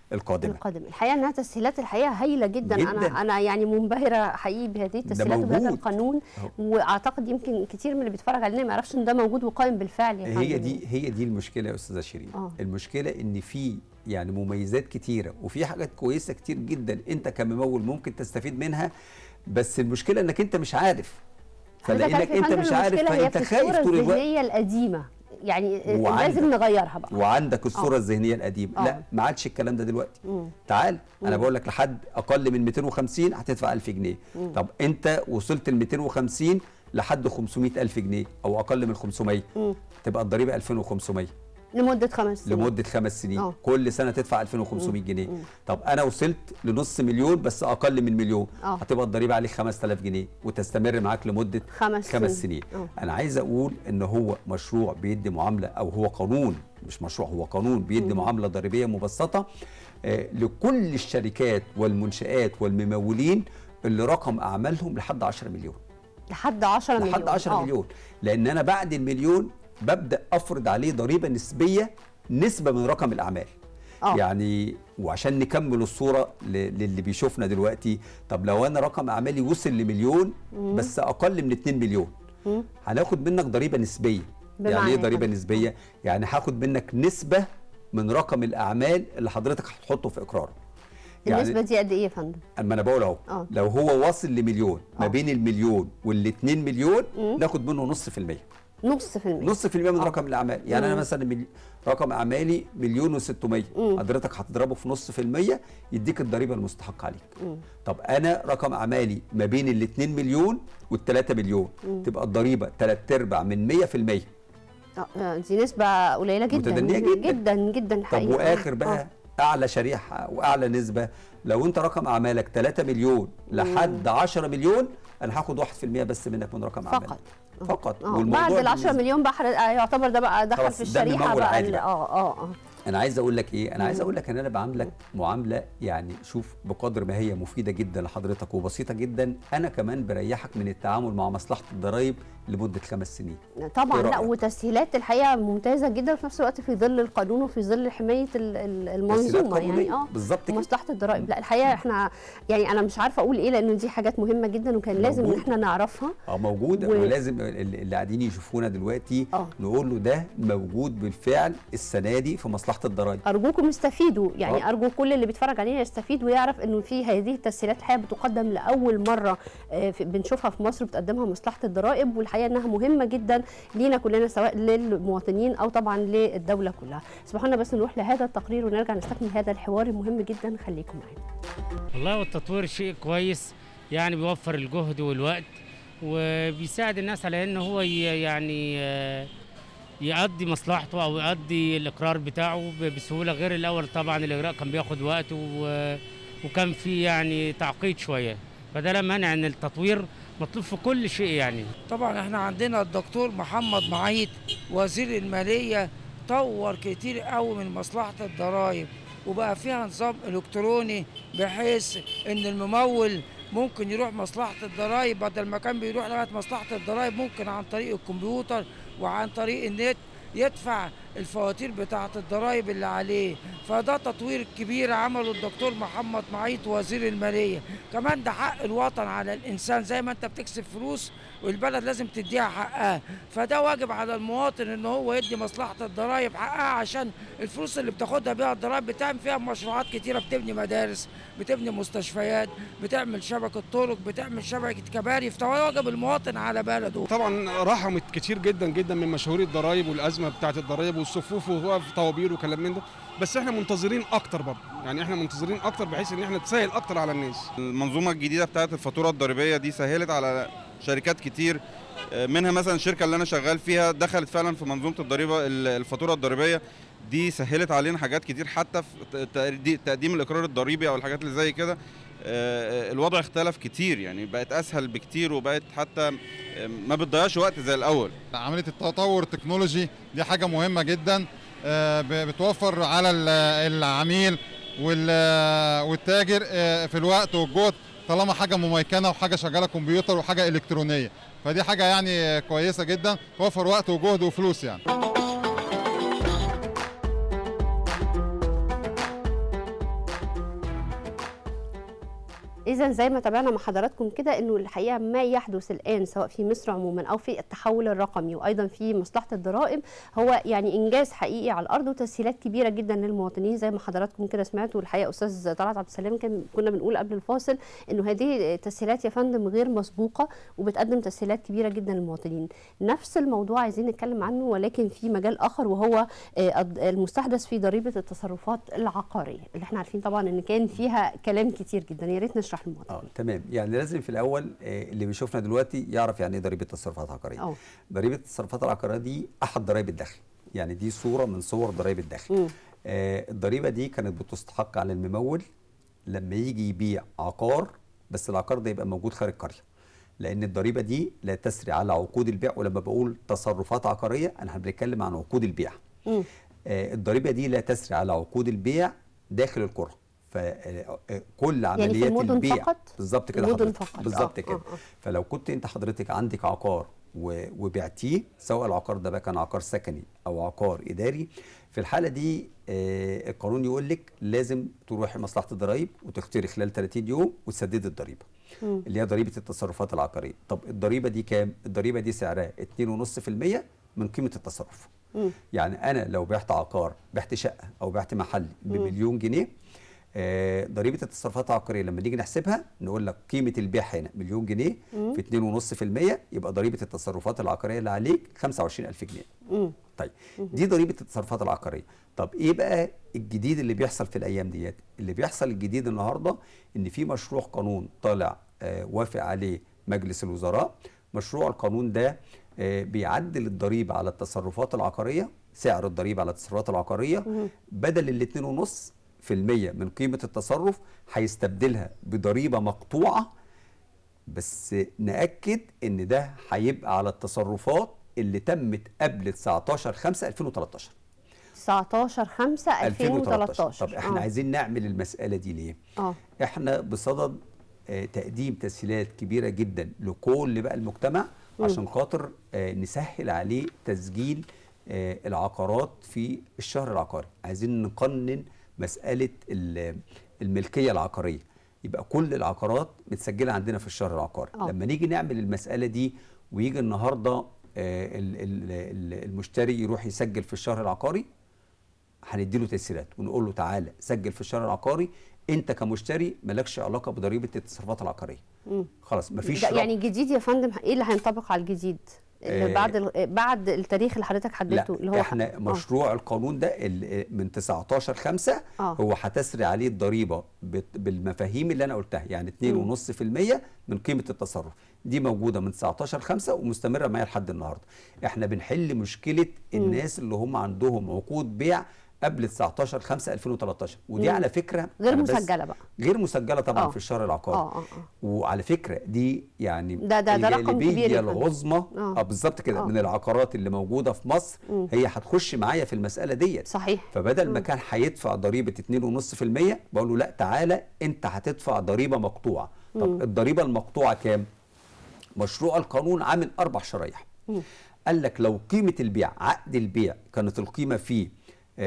القادمه القادمه الحقيقه انها تسهيلات الحقيقه هايله جدا, جداً. انا انا يعني منبهره حقيقي بهذه التسهيلات وبهذا موجود. القانون أهو. واعتقد يمكن كتير من اللي بيتفرج علينا ما يعرفش ان ده موجود وقائم بالفعل يا هي فندم. دي هي دي المشكله يا استاذه شيرين آه. المشكله ان في يعني مميزات كتيره وفي حاجات كويسه كتير جدا انت كممول ممكن تستفيد منها بس المشكله انك انت مش عارف حضرتك عارف فلانك يا انت فندم مش عارف المشكلة هي فانت في خايف الصورة طول الوقت الذهنيه القديمه يعني وعندك- لازم نغيرها بقى وعندك الصوره آه. الذهنيه القديمه آه. لا ما عادش الكلام ده دلوقتي مم. تعال انا مم. بقول لك لحد اقل من 250 هتدفع 1000 جنيه مم. طب انت وصلت ل 250 لحد 500 الف جنيه او اقل من 500 مم. تبقى الضريبه 2500 لمده خمس سنين لمده خمس سنين آه. كل سنه تدفع 2500 مم. جنيه مم. طب انا وصلت لنص مليون بس اقل من مليون آه. هتبقى الضريبه عليك 5000 جنيه وتستمر معاك لمده خمس خمس سنين. سنين آه. انا عايز اقول ان هو مشروع بيدي معامله او هو قانون مش مشروع هو قانون بيدي مم. معامله ضريبيه مبسطه آه، لكل الشركات والمنشآت والممولين اللي رقم اعمالهم لحد 10 مليون لحد 10 مليون لحد 10 آه. مليون لان انا بعد المليون ببدا افرض عليه ضريبه نسبيه نسبه من رقم الاعمال آه. يعني وعشان نكمل الصوره ل- للي بيشوفنا دلوقتي طب لو انا رقم اعمالي وصل لمليون مم. بس اقل من 2 مليون مم. هناخد منك ضريبه نسبيه بمعنى يعني ايه إيه ضريبه طبعا؟ نسبيه يعني هاخد منك نسبه من رقم الاعمال اللي حضرتك هتحطه في اقراره النسبه دي قد ايه يا فندم اما انا بقول اهو آه. لو هو واصل لمليون ما آه. بين المليون وال2 مليون مم. ناخد منه نص في المية نص في المية نص في المية من آه. رقم الاعمال يعني انا مم. مثلا ملي... رقم اعمالي مليون و600 مم. حضرتك هتضربه في نص في المية يديك الضريبه المستحقه عليك مم. طب انا رقم اعمالي ما بين ال2 مليون وال3 مليون مم. تبقى الضريبه 3 ارباع من 100% آه، آه، دي نسبه قليله جدا متدنية جدا. جدا جدا طب الحقيقه واخر بقى آه. اعلى شريحه واعلى نسبه لو انت رقم اعمالك 3 مليون لحد 10 مليون انا هاخد 1% بس منك من رقم اعمالك فقط فقط آه. بعد ال 10 بالنسبة- مليون بقى حر- آه، يعتبر ده بقى دخل خلاص، في ده الشريحه ممول بقى عادي ال- بقى. اه اه اه انا عايز اقول لك ايه انا عايز مم. اقول لك ان انا بعاملك معامله يعني شوف بقدر ما هي مفيده جدا لحضرتك وبسيطه جدا انا كمان بريحك من التعامل مع مصلحه الضرايب لمده خمس سنين طبعا إيه لا رأيك؟ وتسهيلات الحقيقه ممتازه جدا وفي نفس الوقت في ظل القانون وفي ظل حمايه ال- ال- المنظومه يعني قانونية. اه بالظبط كده. ومصلحه الضرائب لا الحقيقه احنا يعني انا مش عارفه اقول ايه لان دي حاجات مهمه جدا وكان لازم ان موجودة. احنا نعرفها اه موجوده و- ولازم ال- اللي قاعدين يشوفونا دلوقتي آه. نقول له ده موجود بالفعل السنه دي في مصلحه الضرايب ارجوكم استفيدوا يعني آه. ارجو كل اللي بيتفرج علينا يستفيد ويعرف انه في هذه التسهيلات الحقيقه بتقدم لاول مره آه، في- بنشوفها في مصر بتقدمها مصلحه الضرائب والحقيقه انها مهمه جدا لينا كلنا سواء للمواطنين او طبعا للدوله كلها اسمحوا لنا بس نروح لهذا التقرير ونرجع نستكمل هذا الحوار المهم جدا خليكم معانا والله والتطوير شيء كويس يعني بيوفر الجهد والوقت وبيساعد الناس على ان هو ي- يعني آه، يقضي مصلحته او يقضي الاقرار بتاعه ب- بسهوله غير الاول طبعا الاجراء كان بياخد وقت و- وكان في يعني تعقيد شويه فده لا مانع ان التطوير مطلوب في كل شيء يعني طبعا احنا عندنا الدكتور محمد معيط وزير الماليه طور كتير قوي من مصلحه الضرائب وبقى فيها نظام الكتروني بحيث ان الممول ممكن يروح مصلحه الضرائب بدل ما كان بيروح لغايه مصلحه الضرائب ممكن عن طريق الكمبيوتر وعن طريق النت يدفع الفواتير بتاعه الضرائب اللي عليه فده تطوير كبير عمله الدكتور محمد معيط وزير الماليه كمان ده حق الوطن على الانسان زي ما انت بتكسب فلوس والبلد لازم تديها حقها فده واجب على المواطن ان هو يدي مصلحه الضرائب حقها عشان الفلوس اللي بتاخدها بيها الضرائب بتعمل فيها مشروعات كتيره بتبني مدارس بتبني مستشفيات بتعمل شبكه طرق بتعمل شبكه كباري فده واجب المواطن على بلده طبعا رحمت كتير جدا جدا من مشاهير الضرايب والازمه بتاعه الضرايب والصفوف ووقف طوابير وكلام من ده بس احنا منتظرين اكتر برضه يعني احنا منتظرين اكتر بحيث ان احنا تسهل اكتر على الناس المنظومه الجديده بتاعه الفاتوره الضريبيه دي سهلت على شركات كتير منها مثلا الشركه اللي انا شغال فيها دخلت فعلا في منظومه الضريبه الفاتوره الضريبيه دي سهلت علينا حاجات كتير حتى في تقدي- تقديم الاقرار الضريبي او الحاجات اللي زي كده آه، الوضع اختلف كتير يعني بقت اسهل بكتير وبقت حتى آه، ما بتضيعش وقت زي الاول عمليه التطور التكنولوجي دي حاجه مهمه جدا آه، ب- بتوفر على ال- العميل وال- والتاجر آه، في الوقت والجهد طالما حاجه مميكنه وحاجه شغاله كمبيوتر وحاجه الكترونيه فدي حاجه يعني كويسه جدا توفر وقت وجهد وفلوس يعني اذا زي ما تابعنا مع حضراتكم كده انه الحقيقه ما يحدث الان سواء في مصر عموما او في التحول الرقمي وايضا في مصلحه الضرائب هو يعني انجاز حقيقي على الارض وتسهيلات كبيره جدا للمواطنين زي ما حضراتكم كده سمعتوا الحقيقه استاذ طلعت عبد السلام كان كنا بنقول قبل الفاصل انه هذه تسهيلات يا فندم غير مسبوقه وبتقدم تسهيلات كبيره جدا للمواطنين نفس الموضوع عايزين نتكلم عنه ولكن في مجال اخر وهو آه، الض- المستحدث في ضريبه التصرفات العقاريه اللي احنا عارفين طبعا ان كان فيها كلام كتير جدا يا ريت نشرح الموضوع اه تمام يعني لازم في الاول آه، اللي بيشوفنا دلوقتي يعرف يعني ايه ضريبه التصرفات العقاريه اه ضريبه التصرفات العقاريه دي احد ضرائب الدخل يعني دي صوره من صور ضرائب الدخل مم. آه الضريبه دي كانت بتستحق على الممول لما يجي يبيع عقار بس العقار ده يبقى موجود خارج قريه لان الضريبه دي لا تسري على عقود البيع ولما بقول تصرفات عقاريه انا بنتكلم عن عقود البيع مم. آه الضريبه دي لا تسري على عقود البيع داخل القرى فكل يعني في عمليات المدن البيع فقط؟ بالظبط كده المدن حضرتك فقط. بالظبط آه، كده آه، آه. فلو كنت انت حضرتك عندك عقار و- وبعتيه سواء العقار ده بقى كان عقار سكني او عقار اداري في الحاله دي آه، القانون يقول لك لازم تروحي مصلحه الضرايب وتختاري خلال 30 يوم وتسددي الضريبه مم. اللي هي ضريبه التصرفات العقاريه طب الضريبه دي كام الضريبه دي سعرها 2.5% من قيمه التصرف مم. يعني انا لو بعت عقار بعت شقه او بعت محل مم. بمليون جنيه آه، ضريبه التصرفات العقاريه لما نيجي نحسبها نقول لك قيمه البيع هنا مليون جنيه مم. في 2.5% يبقى ضريبه التصرفات العقاريه اللي عليك 25000 جنيه مم. طيب دي ضريبه التصرفات العقاريه طب ايه بقى الجديد اللي بيحصل في الايام ديت اللي بيحصل الجديد النهارده ان في مشروع قانون طالع آه وافق عليه مجلس الوزراء مشروع القانون ده آه بيعدل الضريبه على التصرفات العقاريه سعر الضريبه على التصرفات العقاريه مم. بدل الاتنين ونص في المية من قيمة التصرف هيستبدلها بضريبة مقطوعة بس نأكد ان ده هيبقى على التصرفات اللي تمت قبل 19 5 2013 19 5 2013 طب احنا آه. عايزين نعمل المسألة دي ليه؟ اه احنا بصدد آه، تقديم تسهيلات كبيرة جدا لكل بقى المجتمع مم. عشان خاطر آه، نسهل عليه تسجيل آه، العقارات في الشهر العقاري عايزين نقنن مسألة ال- الملكية العقارية يبقى كل العقارات متسجلة عندنا في الشهر العقاري آه. لما نيجي نعمل المسألة دي ويجي النهاردة آه، ال- ال- ال- المشتري يروح يسجل في الشهر العقاري هنديله تسهيلات ونقول له تعالى سجل في الشهر العقاري انت كمشتري مالكش علاقه بضريبه التصرفات العقاريه مم. خلاص مفيش ده رب- يعني الجديد يا فندم ايه اللي هينطبق على الجديد اللي آه، بعد ال- بعد التاريخ اللي حضرتك حددته اللي لا هو احنا آه. مشروع القانون ده ال- من 19 5 آه. هو هتسري عليه الضريبه بت- بالمفاهيم اللي انا قلتها يعني 2.5% من قيمه التصرف دي موجوده من 19 5 ومستمره معايا لحد النهارده احنا بنحل مشكله الناس اللي هم عندهم عقود بيع قبل 19 5 2013 ودي مم. على فكره غير أنا بس- مسجله بقى غير مسجله طبعا آه. في الشهر العقاري اه اه اه وعلى فكره دي يعني ده- ده- ده رقم الجالبية كبير يا فندم. العظمى آه. اه بالظبط كده آه. من العقارات اللي موجوده في مصر مم. هي هتخش معايا في المساله ديت صحيح فبدل ما مم. كان هيدفع ضريبه 2.5% بقول له لا تعالى انت هتدفع ضريبه مقطوعه مم. طب الضريبه المقطوعه كام مشروع القانون عامل اربع شرايح مم. قال لك لو قيمه البيع عقد البيع كانت القيمه فيه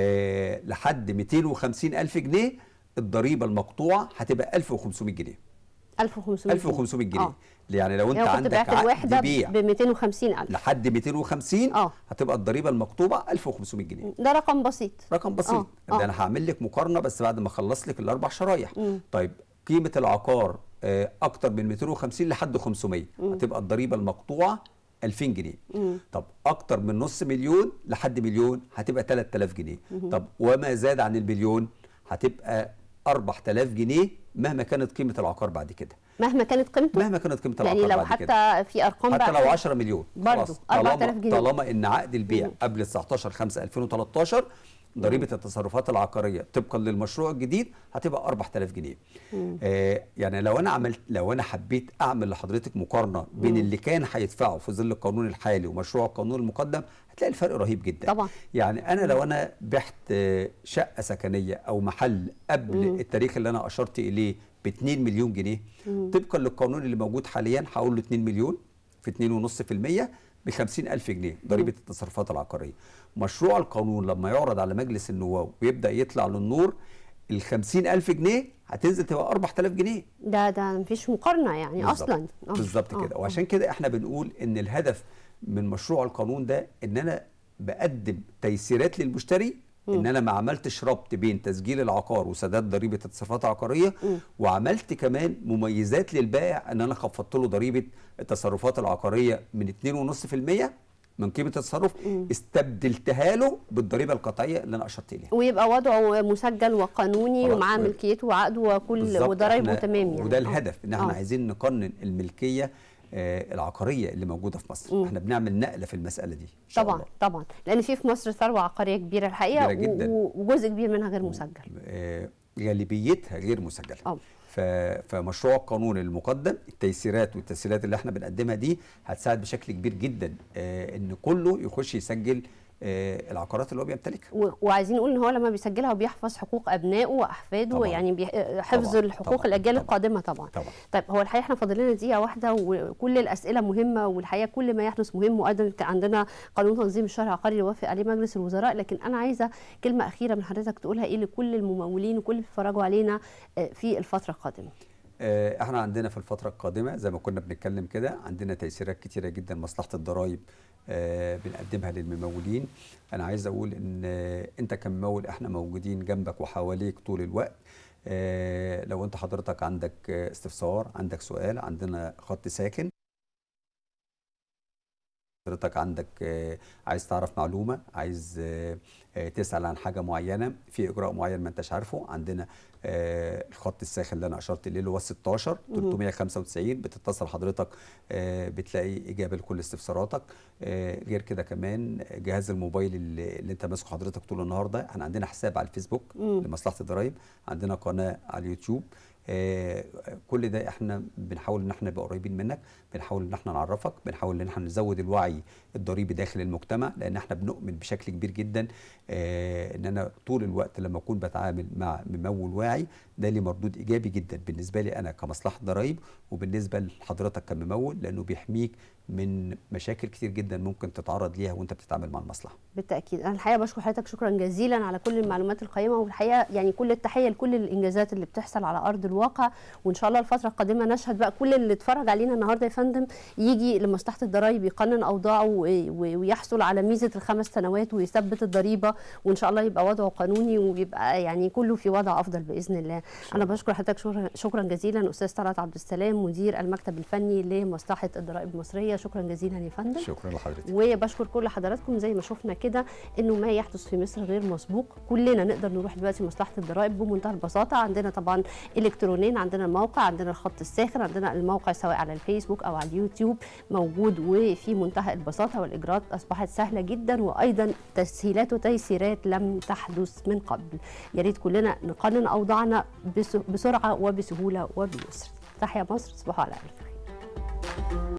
آه لحد 250 الف جنيه الضريبه المقطوعه هتبقى 1500 جنيه 1500 1500 جنيه آه. يعني لو انت يعني كنت عندك بعت عقد الوحده بيع ب 250000 لحد 250 اه هتبقى الضريبه المقطوبه 1500 جنيه ده رقم بسيط رقم بسيط آه، ده آه. انا هعمل لك مقارنه بس بعد ما اخلص لك الاربع شرايح مم. طيب قيمه العقار آه، اكتر من 250 لحد 500 مم. هتبقى الضريبه المقطوعه 2000 جنيه مم. طب اكتر من نص مليون لحد مليون هتبقى 3000 جنيه مم. طب وما زاد عن المليون هتبقى 4000 جنيه مهما كانت قيمه العقار بعد كده مهما كانت قيمته مهما كانت قيمه العقار يعني لو بعد كده حتى في ارقام حتى بقى لو 10 مليون برضه خلاص. 4000 طالما- جنيه. طالما ان عقد البيع مم. قبل 19 5 2013 ضريبه التصرفات العقاريه طبقا للمشروع الجديد هتبقى 4000 جنيه مم. آه يعني لو انا عملت لو انا حبيت اعمل لحضرتك مقارنه بين مم. اللي كان هيدفعه في ظل القانون الحالي ومشروع القانون المقدم هتلاقي الفرق رهيب جدا طبعا يعني انا لو انا بعت آه، شقه سكنيه او محل قبل مم. التاريخ اللي انا اشرت اليه ب 2 مليون جنيه مم. طبقا للقانون اللي موجود حاليا هقول له 2 مليون في 2.5% ب 50000 جنيه ضريبه التصرفات العقاريه. مشروع القانون لما يعرض على مجلس النواب ويبدا يطلع للنور ال 50000 جنيه هتنزل تبقى 4000 جنيه ده ده مفيش مقارنه يعني بالظبط. اصلا آه. بالظبط آه. كده وعشان كده احنا بنقول ان الهدف من مشروع القانون ده ان انا بقدم تيسيرات للمشتري ان انا ما عملتش ربط بين تسجيل العقار وسداد ضريبه التصرفات العقاريه وعملت كمان مميزات للبائع ان انا خفضت له ضريبه التصرفات العقاريه من 2.5% من قيمه التصرف استبدلتها له بالضريبه القطعيه اللي انا اشرت اليها ويبقى وضعه مسجل وقانوني خلاص. ومعاه ملكيته وعقده وكل بالظبط. وضرايبه إحنا- تمام يعني وده آه. الهدف ان احنا آه. عايزين نقنن الملكيه آه، العقاريه اللي موجوده في مصر مم. احنا بنعمل نقله في المساله دي إن شاء طبعا الله. طبعا لان في في مصر ثروه عقاريه كبيره الحقيقه كبيرة جداً. و- وجزء كبير منها غير مسجل آه، غالبيتها غير مسجله اه ف- فمشروع القانون المقدم التيسيرات والتسهيلات اللي احنا بنقدمها دي هتساعد بشكل كبير جدا آه، ان كله يخش يسجل آه، العقارات اللي هو بيمتلكها و- وعايزين نقول ان هو لما بيسجلها وبيحفظ حقوق ابنائه واحفاده طبعاً. يعني بي- حفظ طبعاً. الحقوق طبعاً. الاجيال طبعاً. القادمه طبعا طبعا طيب هو الحقيقه احنا فاضل لنا دقيقه واحده وكل الاسئله مهمه والحقيقه كل ما يحدث مهم وايضا كان عندنا قانون تنظيم الشهر العقاري اللي وافق عليه مجلس الوزراء لكن انا عايزه كلمه اخيره من حضرتك تقولها ايه لكل الممولين وكل اللي بيتفرجوا علينا آه، في الفتره القادمه آه، احنا عندنا في الفتره القادمه زي ما كنا بنتكلم كده عندنا تيسيرات كتيره جدا مصلحه الضرائب آه، بنقدمها للممولين انا عايز اقول ان آه، انت كممول احنا موجودين جنبك وحواليك طول الوقت آه، لو انت حضرتك عندك آه، استفسار عندك سؤال عندنا خط ساكن حضرتك عندك آه، عايز تعرف معلومه عايز آه، آه، تسال عن حاجه معينه في اجراء معين ما انتش عارفه عندنا آه، الخط الساخن اللي انا اشرت اليه اللي هو 16 مهم. 395 بتتصل حضرتك آه، بتلاقي اجابه لكل استفساراتك آه، غير كده كمان جهاز الموبايل اللي, اللي انت ماسكه حضرتك طول النهار ده احنا عندنا حساب على الفيسبوك مم. لمصلحه الضرايب عندنا قناه على اليوتيوب آه، كل ده احنا بنحاول ان احنا نبقى قريبين منك بنحاول ان احنا نعرفك بنحاول ان احنا نزود الوعي الضريبي داخل المجتمع لان احنا بنؤمن بشكل كبير جدا آه، ان انا طول الوقت لما اكون بتعامل مع ممول واعي ده ليه مردود ايجابي جدا بالنسبه لي انا كمصلحه ضرايب وبالنسبه لحضرتك كممول لانه بيحميك من مشاكل كتير جدا ممكن تتعرض ليها وانت بتتعامل مع المصلحه بالتاكيد انا الحقيقه بشكر حضرتك شكرا جزيلا على كل المعلومات القيمه والحقيقه يعني كل التحيه لكل الانجازات اللي بتحصل على ارض الواقع وان شاء الله الفتره القادمه نشهد بقى كل اللي اتفرج علينا النهارده يا فندم يجي لمصلحه الضرايب يقنن اوضاعه و- و- ويحصل على ميزه الخمس سنوات ويثبت الضريبه وان شاء الله يبقى وضعه قانوني ويبقى يعني كله في وضع افضل باذن الله انا بشكر حضرتك شكرا- شكرا جزيلا استاذ طلعت عبد السلام مدير المكتب الفني لمصلحه الضرائب المصريه شكرا جزيلا يا فندم شكرا لحضرتك وبشكر كل حضراتكم زي ما شفنا كده انه ما يحدث في مصر غير مسبوق كلنا نقدر نروح دلوقتي مصلحه الضرائب بمنتهى البساطه عندنا طبعا الكترونيا عندنا الموقع عندنا الخط الساخن عندنا الموقع سواء على الفيسبوك او على اليوتيوب موجود وفي منتهى البساطه والاجراءات اصبحت سهله جدا وايضا تسهيلات وتيسيرات لم تحدث من قبل يا ريت كلنا نقنن اوضاعنا بس- بسرعه وبسهوله وبيسر تحيا مصر تصبحوا على الف خير